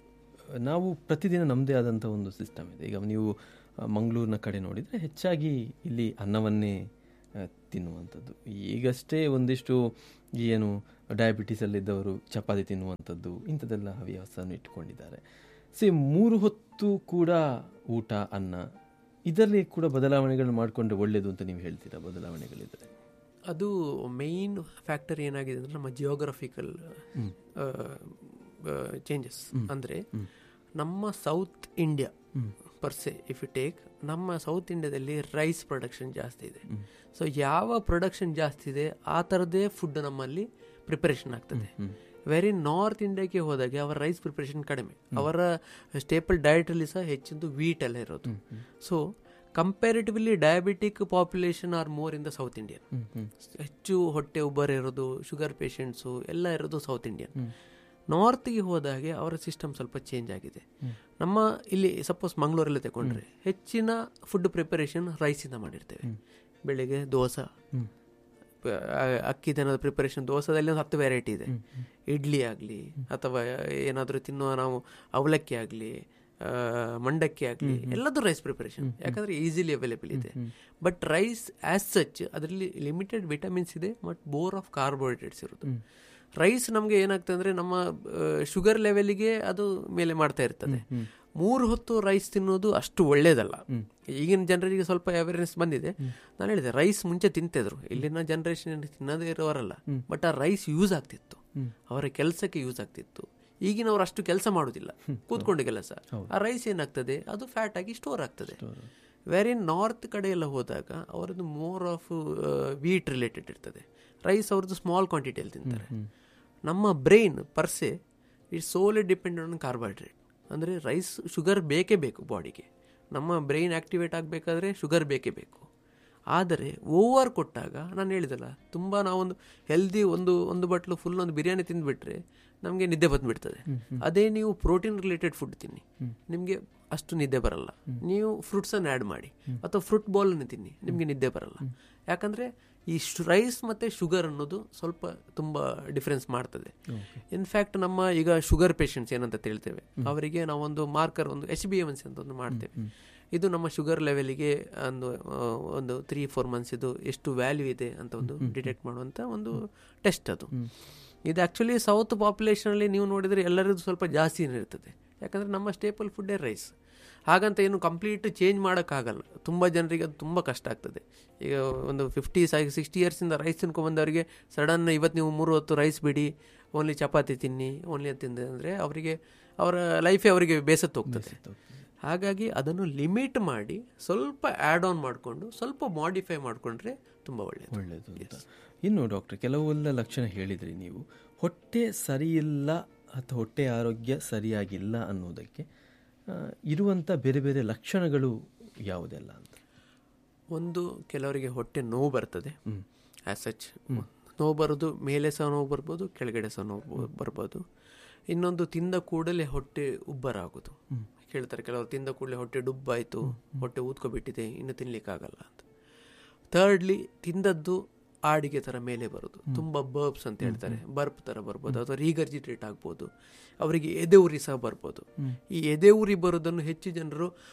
ನಾವು ಪ್ರತಿದಿನ ನಮ್ಮದೇ ಆದಂಥ ಒಂದು ಸಿಸ್ಟಮ್ ಇದೆ ಈಗ ನೀವು ಆ, ಮಂಗಳೂರಿನ ಕಡೆ ನೋಡಿದರೆ ಹೆಚ್ಚಾಗಿ ಇಲ್ಲಿ ಅನ್ನವನ್ನೇ ಆ, ತಿನ್ನುವಂಥದ್ದು ಈಗಷ್ಟೇ ಒಂದಿಷ್ಟು ಏನು ಡಯಾಬಿಟಿಸಲ್ಲಿದ್ದವರು ಚಪಾತಿ ತಿನ್ನುವಂಥದ್ದು ಇಂಥದ್ದೆಲ್ಲ ಹವ್ಯಾಸವನ್ನು ಇಟ್ಕೊಂಡಿದ್ದಾರೆ ಸೊ ಮೂರು ಹೊತ್ತು ಕೂಡ ಊಟ ಅನ್ನ ಇದರಲ್ಲಿ ಕೂಡ ಬದಲಾವಣೆಗಳನ್ನು ಮಾಡಿಕೊಂಡ್ರೆ ಒಳ್ಳೆಯದು ಅಂತ ನೀವು ಹೇಳ್ತೀರಾ ಬದಲಾವಣೆಗಳಿದ್ರೆ ಅದು ಮೇನ್ ಫ್ಯಾಕ್ಟರ್ ಏನಾಗಿದೆ ಅಂದ್ರೆ ನಮ್ಮ ಜಿಯೋಗ್ರಫಿಕಲ್ ಚೇಂಜಸ್ ಅಂದ್ರೆ ನಮ್ಮ south India per se if you take ನಮ್ಮ ಸೌತ್ ಇಂಡಿಯಾದಲ್ಲಿ ರೈಸ್ ಪ್ರೊಡಕ್ಷನ್ ಜಾಸ್ತಿ ಇದೆ ಸೊ ಯಾವ ಪ್ರೊಡಕ್ಷನ್ ಜಾಸ್ತಿ ಇದೆ ಆ ಥರದೇ ಫುಡ್ ನಮ್ಮಲ್ಲಿ ಪ್ರಿಪರೇಷನ್ ಆಗ್ತದೆ ವೆರಿ ನಾರ್ತ್ ಇಂಡಿಯಾಕ್ಕೆ ಹೋದಾಗ ಅವರ ರೈಸ್ ಪ್ರಿಪರೇಷನ್ ಕಡಿಮೆ ಅವರ ಸ್ಟೇಪಲ್ ಡಯಟಲ್ಲಿ ಸಹ ಹೆಚ್ಚಿಂದು ವೀಟ್ ಎಲ್ಲ ಇರೋದು so comparatively diabetic population are more in the south Indian ಹೆಚ್ಚು ಹೊಟ್ಟೆ ಉಬ್ಬರ ಇರೋದು ಶುಗರ್ ಪೇಷಂಟ್ಸು ಎಲ್ಲ ಇರೋದು ಸೌತ್ ಇಂಡಿಯನ್ ನಾರ್ತ್ಗೆ ಹೋದಾಗೆ ಅವರ ಸಿಸ್ಟಮ್ ಸ್ವಲ್ಪ ಚೇಂಜ್ ಆಗಿದೆ ನಮ್ಮ ಇಲ್ಲಿ ಸಪೋಸ್ ಮಂಗಳೂರಲ್ಲಿ ತಗೊಂಡ್ರೆ ಹೆಚ್ಚಿನ ಫುಡ್ ಪ್ರಿಪರೇಷನ್ ರೈಸಿಂದ ಮಾಡಿರ್ತೇವೆ ಬೆಳಿಗ್ಗೆ ದೋಸೆ ಅಕ್ಕಿದೇನಾದ್ರು ಪ್ರಿಪರೇಷನ್ ದೋಸೆದಲ್ಲಿ ಒಂದು ಹತ್ತು ವೆರೈಟಿ ಇದೆ ಇಡ್ಲಿ ಆಗಲಿ ಅಥವಾ ಏನಾದರೂ ತಿನ್ನುವ ನಾವು ಅವಲಕ್ಕಿ ಆಗಲಿ ಮಂಡಕ್ಕಿ ಆಗಲಿ ಎಲ್ಲದೂ ರೈಸ್ ಪ್ರಿಪರೇಷನ್ ಯಾಕಂದ್ರೆ ಈಸಿಲಿ ಅವೈಲೇಬಲ್ ಇದೆ ಬಟ್ ರೈಸ್ ಆಸ್ ಸಚ್ ಅದರಲ್ಲಿ ಲಿಮಿಟೆಡ್ ವಿಟಮಿನ್ಸ್ ಇದೆ ಬಟ್ ಬೋರ್ ಆಫ್ ಕಾರ್ಬೋಹೈಡ್ರೇಟ್ಸ್ ಇರೋದು ರೈಸ್ ನಮಗೆ ಏನಾಗ್ತದೆ ಅಂದ್ರೆ ನಮ್ಮ ಶುಗರ್ ಲೆವೆಲ್ಗೆ ಅದು ಮೇಲೆ ಮಾಡ್ತಾ ಇರ್ತದೆ ಮೂರು ಹೊತ್ತು ರೈಸ್ ತಿನ್ನೋದು ಅಷ್ಟು ಒಳ್ಳೇದಲ್ಲ ಈಗಿನ ಜನರಿಗೆ ಸ್ವಲ್ಪ ಅವೇರ್ನೆಸ್ ಬಂದಿದೆ ನಾನು ಹೇಳಿದೆ ರೈಸ್ ಮುಂಚೆ ತಿಂತಿದ್ರು ಇಲ್ಲಿನ ಜನರೇಷನ್ ತಿನ್ನದೇ ಇರೋರಲ್ಲ ಬಟ್ ಆ ರೈಸ್ ಯೂಸ್ ಆಗ್ತಿತ್ತು ಅವರ ಕೆಲಸಕ್ಕೆ ಯೂಸ್ ಆಗ್ತಿತ್ತು ಈಗಿನವ್ರು ಅಷ್ಟು ಕೆಲಸ ಮಾಡೋದಿಲ್ಲ ಕೂತ್ಕೊಂಡು ಕೆಲಸ ಆ ರೈಸ್ ಏನಾಗ್ತದೆ ಅದು ಫ್ಯಾಟ್ ಆಗಿ ಸ್ಟೋರ್ ಆಗ್ತದೆ ವೆರಿ ನಾರ್ತ್ ಕಡೆ ಎಲ್ಲ ಹೋದಾಗ ಅವರದ್ದು ಮೋರ್ ಆಫ್ ವೀಟ್ ರಿಲೇಟೆಡ್ ಇರ್ತದೆ ರೈಸ್ ಅವ್ರದ್ದು ಸ್ಮಾಲ್ ಕ್ವಾಂಟಿಟಿಯಲ್ಲಿ ತಿಂತಾರೆ ನಮ್ಮ brain per se it's solely depend on carbohydrate ಅಂದರೆ ರೈಸ್ ಶುಗರ್ ಬೇಕೇ ಬೇಕು ಬಾಡಿಗೆ ನಮ್ಮ ಬ್ರೈನ್ ಆಕ್ಟಿವೇಟ್ ಆಗಬೇಕಾದ್ರೆ ಶುಗರ್ ಬೇಕೇ ಬೇಕು ಆದರೆ ಓವರ್ ಕೊಟ್ಟಾಗ ನಾನು ಹೇಳಿದಲ್ಲ ತುಂಬ ನಾವೊಂದು ಹೆಲ್ದಿ ಒಂದು ಒಂದು ಬಟ್ಲು ಫುಲ್ ಒಂದು ಬಿರಿಯಾನಿ ತಿಂದುಬಿಟ್ರೆ ನಮಗೆ ನಿದ್ದೆ ಬಂದುಬಿಡ್ತದೆ ಅದೇ ನೀವು ಪ್ರೋಟೀನ್ ರಿಲೇಟೆಡ್ ಫುಡ್ ತಿನ್ನಿ ನಿಮಗೆ ಅಷ್ಟು ನಿದ್ದೆ ಬರಲ್ಲ ನೀವು ಫ್ರೂಟ್ಸನ್ನು ಆ್ಯಡ್ ಮಾಡಿ ಅಥವಾ ಫ್ರೂಟ್ ಬಾಲನ್ನು ತಿನ್ನಿ ನಿಮಗೆ ನಿದ್ದೆ ಬರಲ್ಲ ಯಾಕಂದರೆ ಈ ರೈಸ್ ಮತ್ತು ಶುಗರ್ ಅನ್ನೋದು ಸ್ವಲ್ಪ ತುಂಬ ಡಿಫ್ರೆನ್ಸ್ ಮಾಡ್ತದೆ ಇನ್ಫ್ಯಾಕ್ಟ್ ನಮ್ಮ ಈಗ ಶುಗರ್ ಪೇಷಂಟ್ಸ್ ಏನಂತ ಹೇಳ್ತೇವೆ ಅವರಿಗೆ ನಾವೊಂದು ಮಾರ್ಕರ್ ಒಂದು ಎಚ್ ಬಿ ಎಮ್ ಎನ್ಸ್ ಅಂತ ಒಂದು ಮಾಡ್ತೇವೆ ಇದು ನಮ್ಮ ಶುಗರ್ ಲೆವೆಲಿಗೆ ಒಂದು ಒಂದು ತ್ರೀ ಫೋರ್ ಮಂತ್ಸ್ ಇದು ಎಷ್ಟು ವ್ಯಾಲ್ಯೂ ಇದೆ ಅಂತ ಒಂದು ಡಿಟೆಕ್ಟ್ ಮಾಡುವಂಥ ಒಂದು ಟೆಸ್ಟ್ ಅದು ಇದು ಆ್ಯಕ್ಚುಲಿ ಸೌತ್ ಪಾಪ್ಯುಲೇಷನಲ್ಲಿ ನೀವು ನೋಡಿದರೆ ಎಲ್ಲರದ್ದು ಸ್ವಲ್ಪ ಜಾಸ್ತಿನೇ ಇರ್ತದೆ ಯಾಕಂದರೆ ನಮ್ಮ ಸ್ಟೇಪಲ್ ಫುಡ್ಡೇ ರೈಸ್ ಹಾಗಂತ ಏನು ಕಂಪ್ಲೀಟ್ ಚೇಂಜ್ ಮಾಡೋಕ್ಕಾಗಲ್ಲ ತುಂಬ ಜನರಿಗೆ ಅದು ತುಂಬ ಕಷ್ಟ ಆಗ್ತದೆ ಈಗ ಒಂದು ಫಿಫ್ಟಿ ಸಿಕ್ಸ್ಟಿ ಇಯರ್ಸಿಂದ ರೈಸ್ ತಿನ್ಕೊಂಬಂದವರಿಗೆ ಸಡನ್ ಇವತ್ತು ನೀವು ಮೂರು ಹೊತ್ತು ರೈಸ್ ಬಿಡಿ ಓನ್ಲಿ ಚಪಾತಿ ತಿನ್ನಿ ಓನ್ಲಿ ತಿಂದೆ ಅಂದರೆ ಅವರಿಗೆ ಅವರ ಲೈಫೇ ಅವರಿಗೆ ಬೇಸತ್ತು ಹೋಗ್ತದೆ ಹಾಗಾಗಿ ಅದನ್ನು ಲಿಮಿಟ್ ಮಾಡಿ ಸ್ವಲ್ಪ ಆ್ಯಡ್ ಆನ್ ಮಾಡಿಕೊಂಡು ಸ್ವಲ್ಪ ಮಾಡಿಫೈ ಮಾಡಿಕೊಂಡ್ರೆ ತುಂಬ ಒಳ್ಳೆಯದು ಒಳ್ಳೆಯದು ಅಂತ ಇನ್ನು ಡಾಕ್ಟರ್ ಕೆಲವೆಲ್ಲ ಲಕ್ಷಣ ಹೇಳಿದ್ರಿ ನೀವು ಹೊಟ್ಟೆ ಸರಿಯಿಲ್ಲ ಅಥವಾ ಹೊಟ್ಟೆ ಆರೋಗ್ಯ ಸರಿಯಾಗಿಲ್ಲ ಅನ್ನೋದಕ್ಕೆ ಆ, ಇರುವಂಥ ಬೇರೆ ಬೇರೆ ಲಕ್ಷಣಗಳು ಯಾವುದೆಲ್ಲ ಅಂತ ಒಂದು ಕೆಲವರಿಗೆ ಹೊಟ್ಟೆ ನೋವು ಬರ್ತದೆ ಆ್ಯಸ್ ಸಚ್ ನೋವು ಬರೋದು ಮೇಲೆ ಸಹ ನೋವು ಬರ್ಬೋದು ಕೆಳಗಡೆ ಸಹ ನೋವು ಬರ್ಬೋದು ಇನ್ನೊಂದು ತಿಂದ ಕೂಡಲೇ ಹೊಟ್ಟೆ ಉಬ್ಬರಾಗೋದು ಕೇಳ್ತಾರೆ ಕೆಲವರು ತಿಂದ ಕೂಡಲೇ ಹೊಟ್ಟೆ ಡುಬ್ಬಾಯಿತು ಹೊಟ್ಟೆ ಊದ್ಕೊಬಿಟ್ಟಿದೆ ಇನ್ನು ತಿನ್ಲಿಕ್ಕಾಗಲ್ಲ ಅಂತ ಥರ್ಡ್ಲಿ ತಿಂದದ್ದು ಆಡಿಗೆ ಥರ ಮೇಲೆ ಬರೋದು ತುಂಬ ಬರ್ಬ್ಸ್ ಅಂತ ಹೇಳ್ತಾರೆ ಬರ್ಪ್ ಥರ ಬರ್ಬೋದು ಅಥವಾ ರೀಗರ್ಜಿಟೇಟ್ ಆಗ್ಬೋದು ಅವರಿಗೆ ಎದೆ ಉರಿ ಸಹ ಬರ್ಬೋದು ಈ ಎದೆ ಉರಿ ಬರೋದನ್ನು ಹೆಚ್ಚು ಜನರು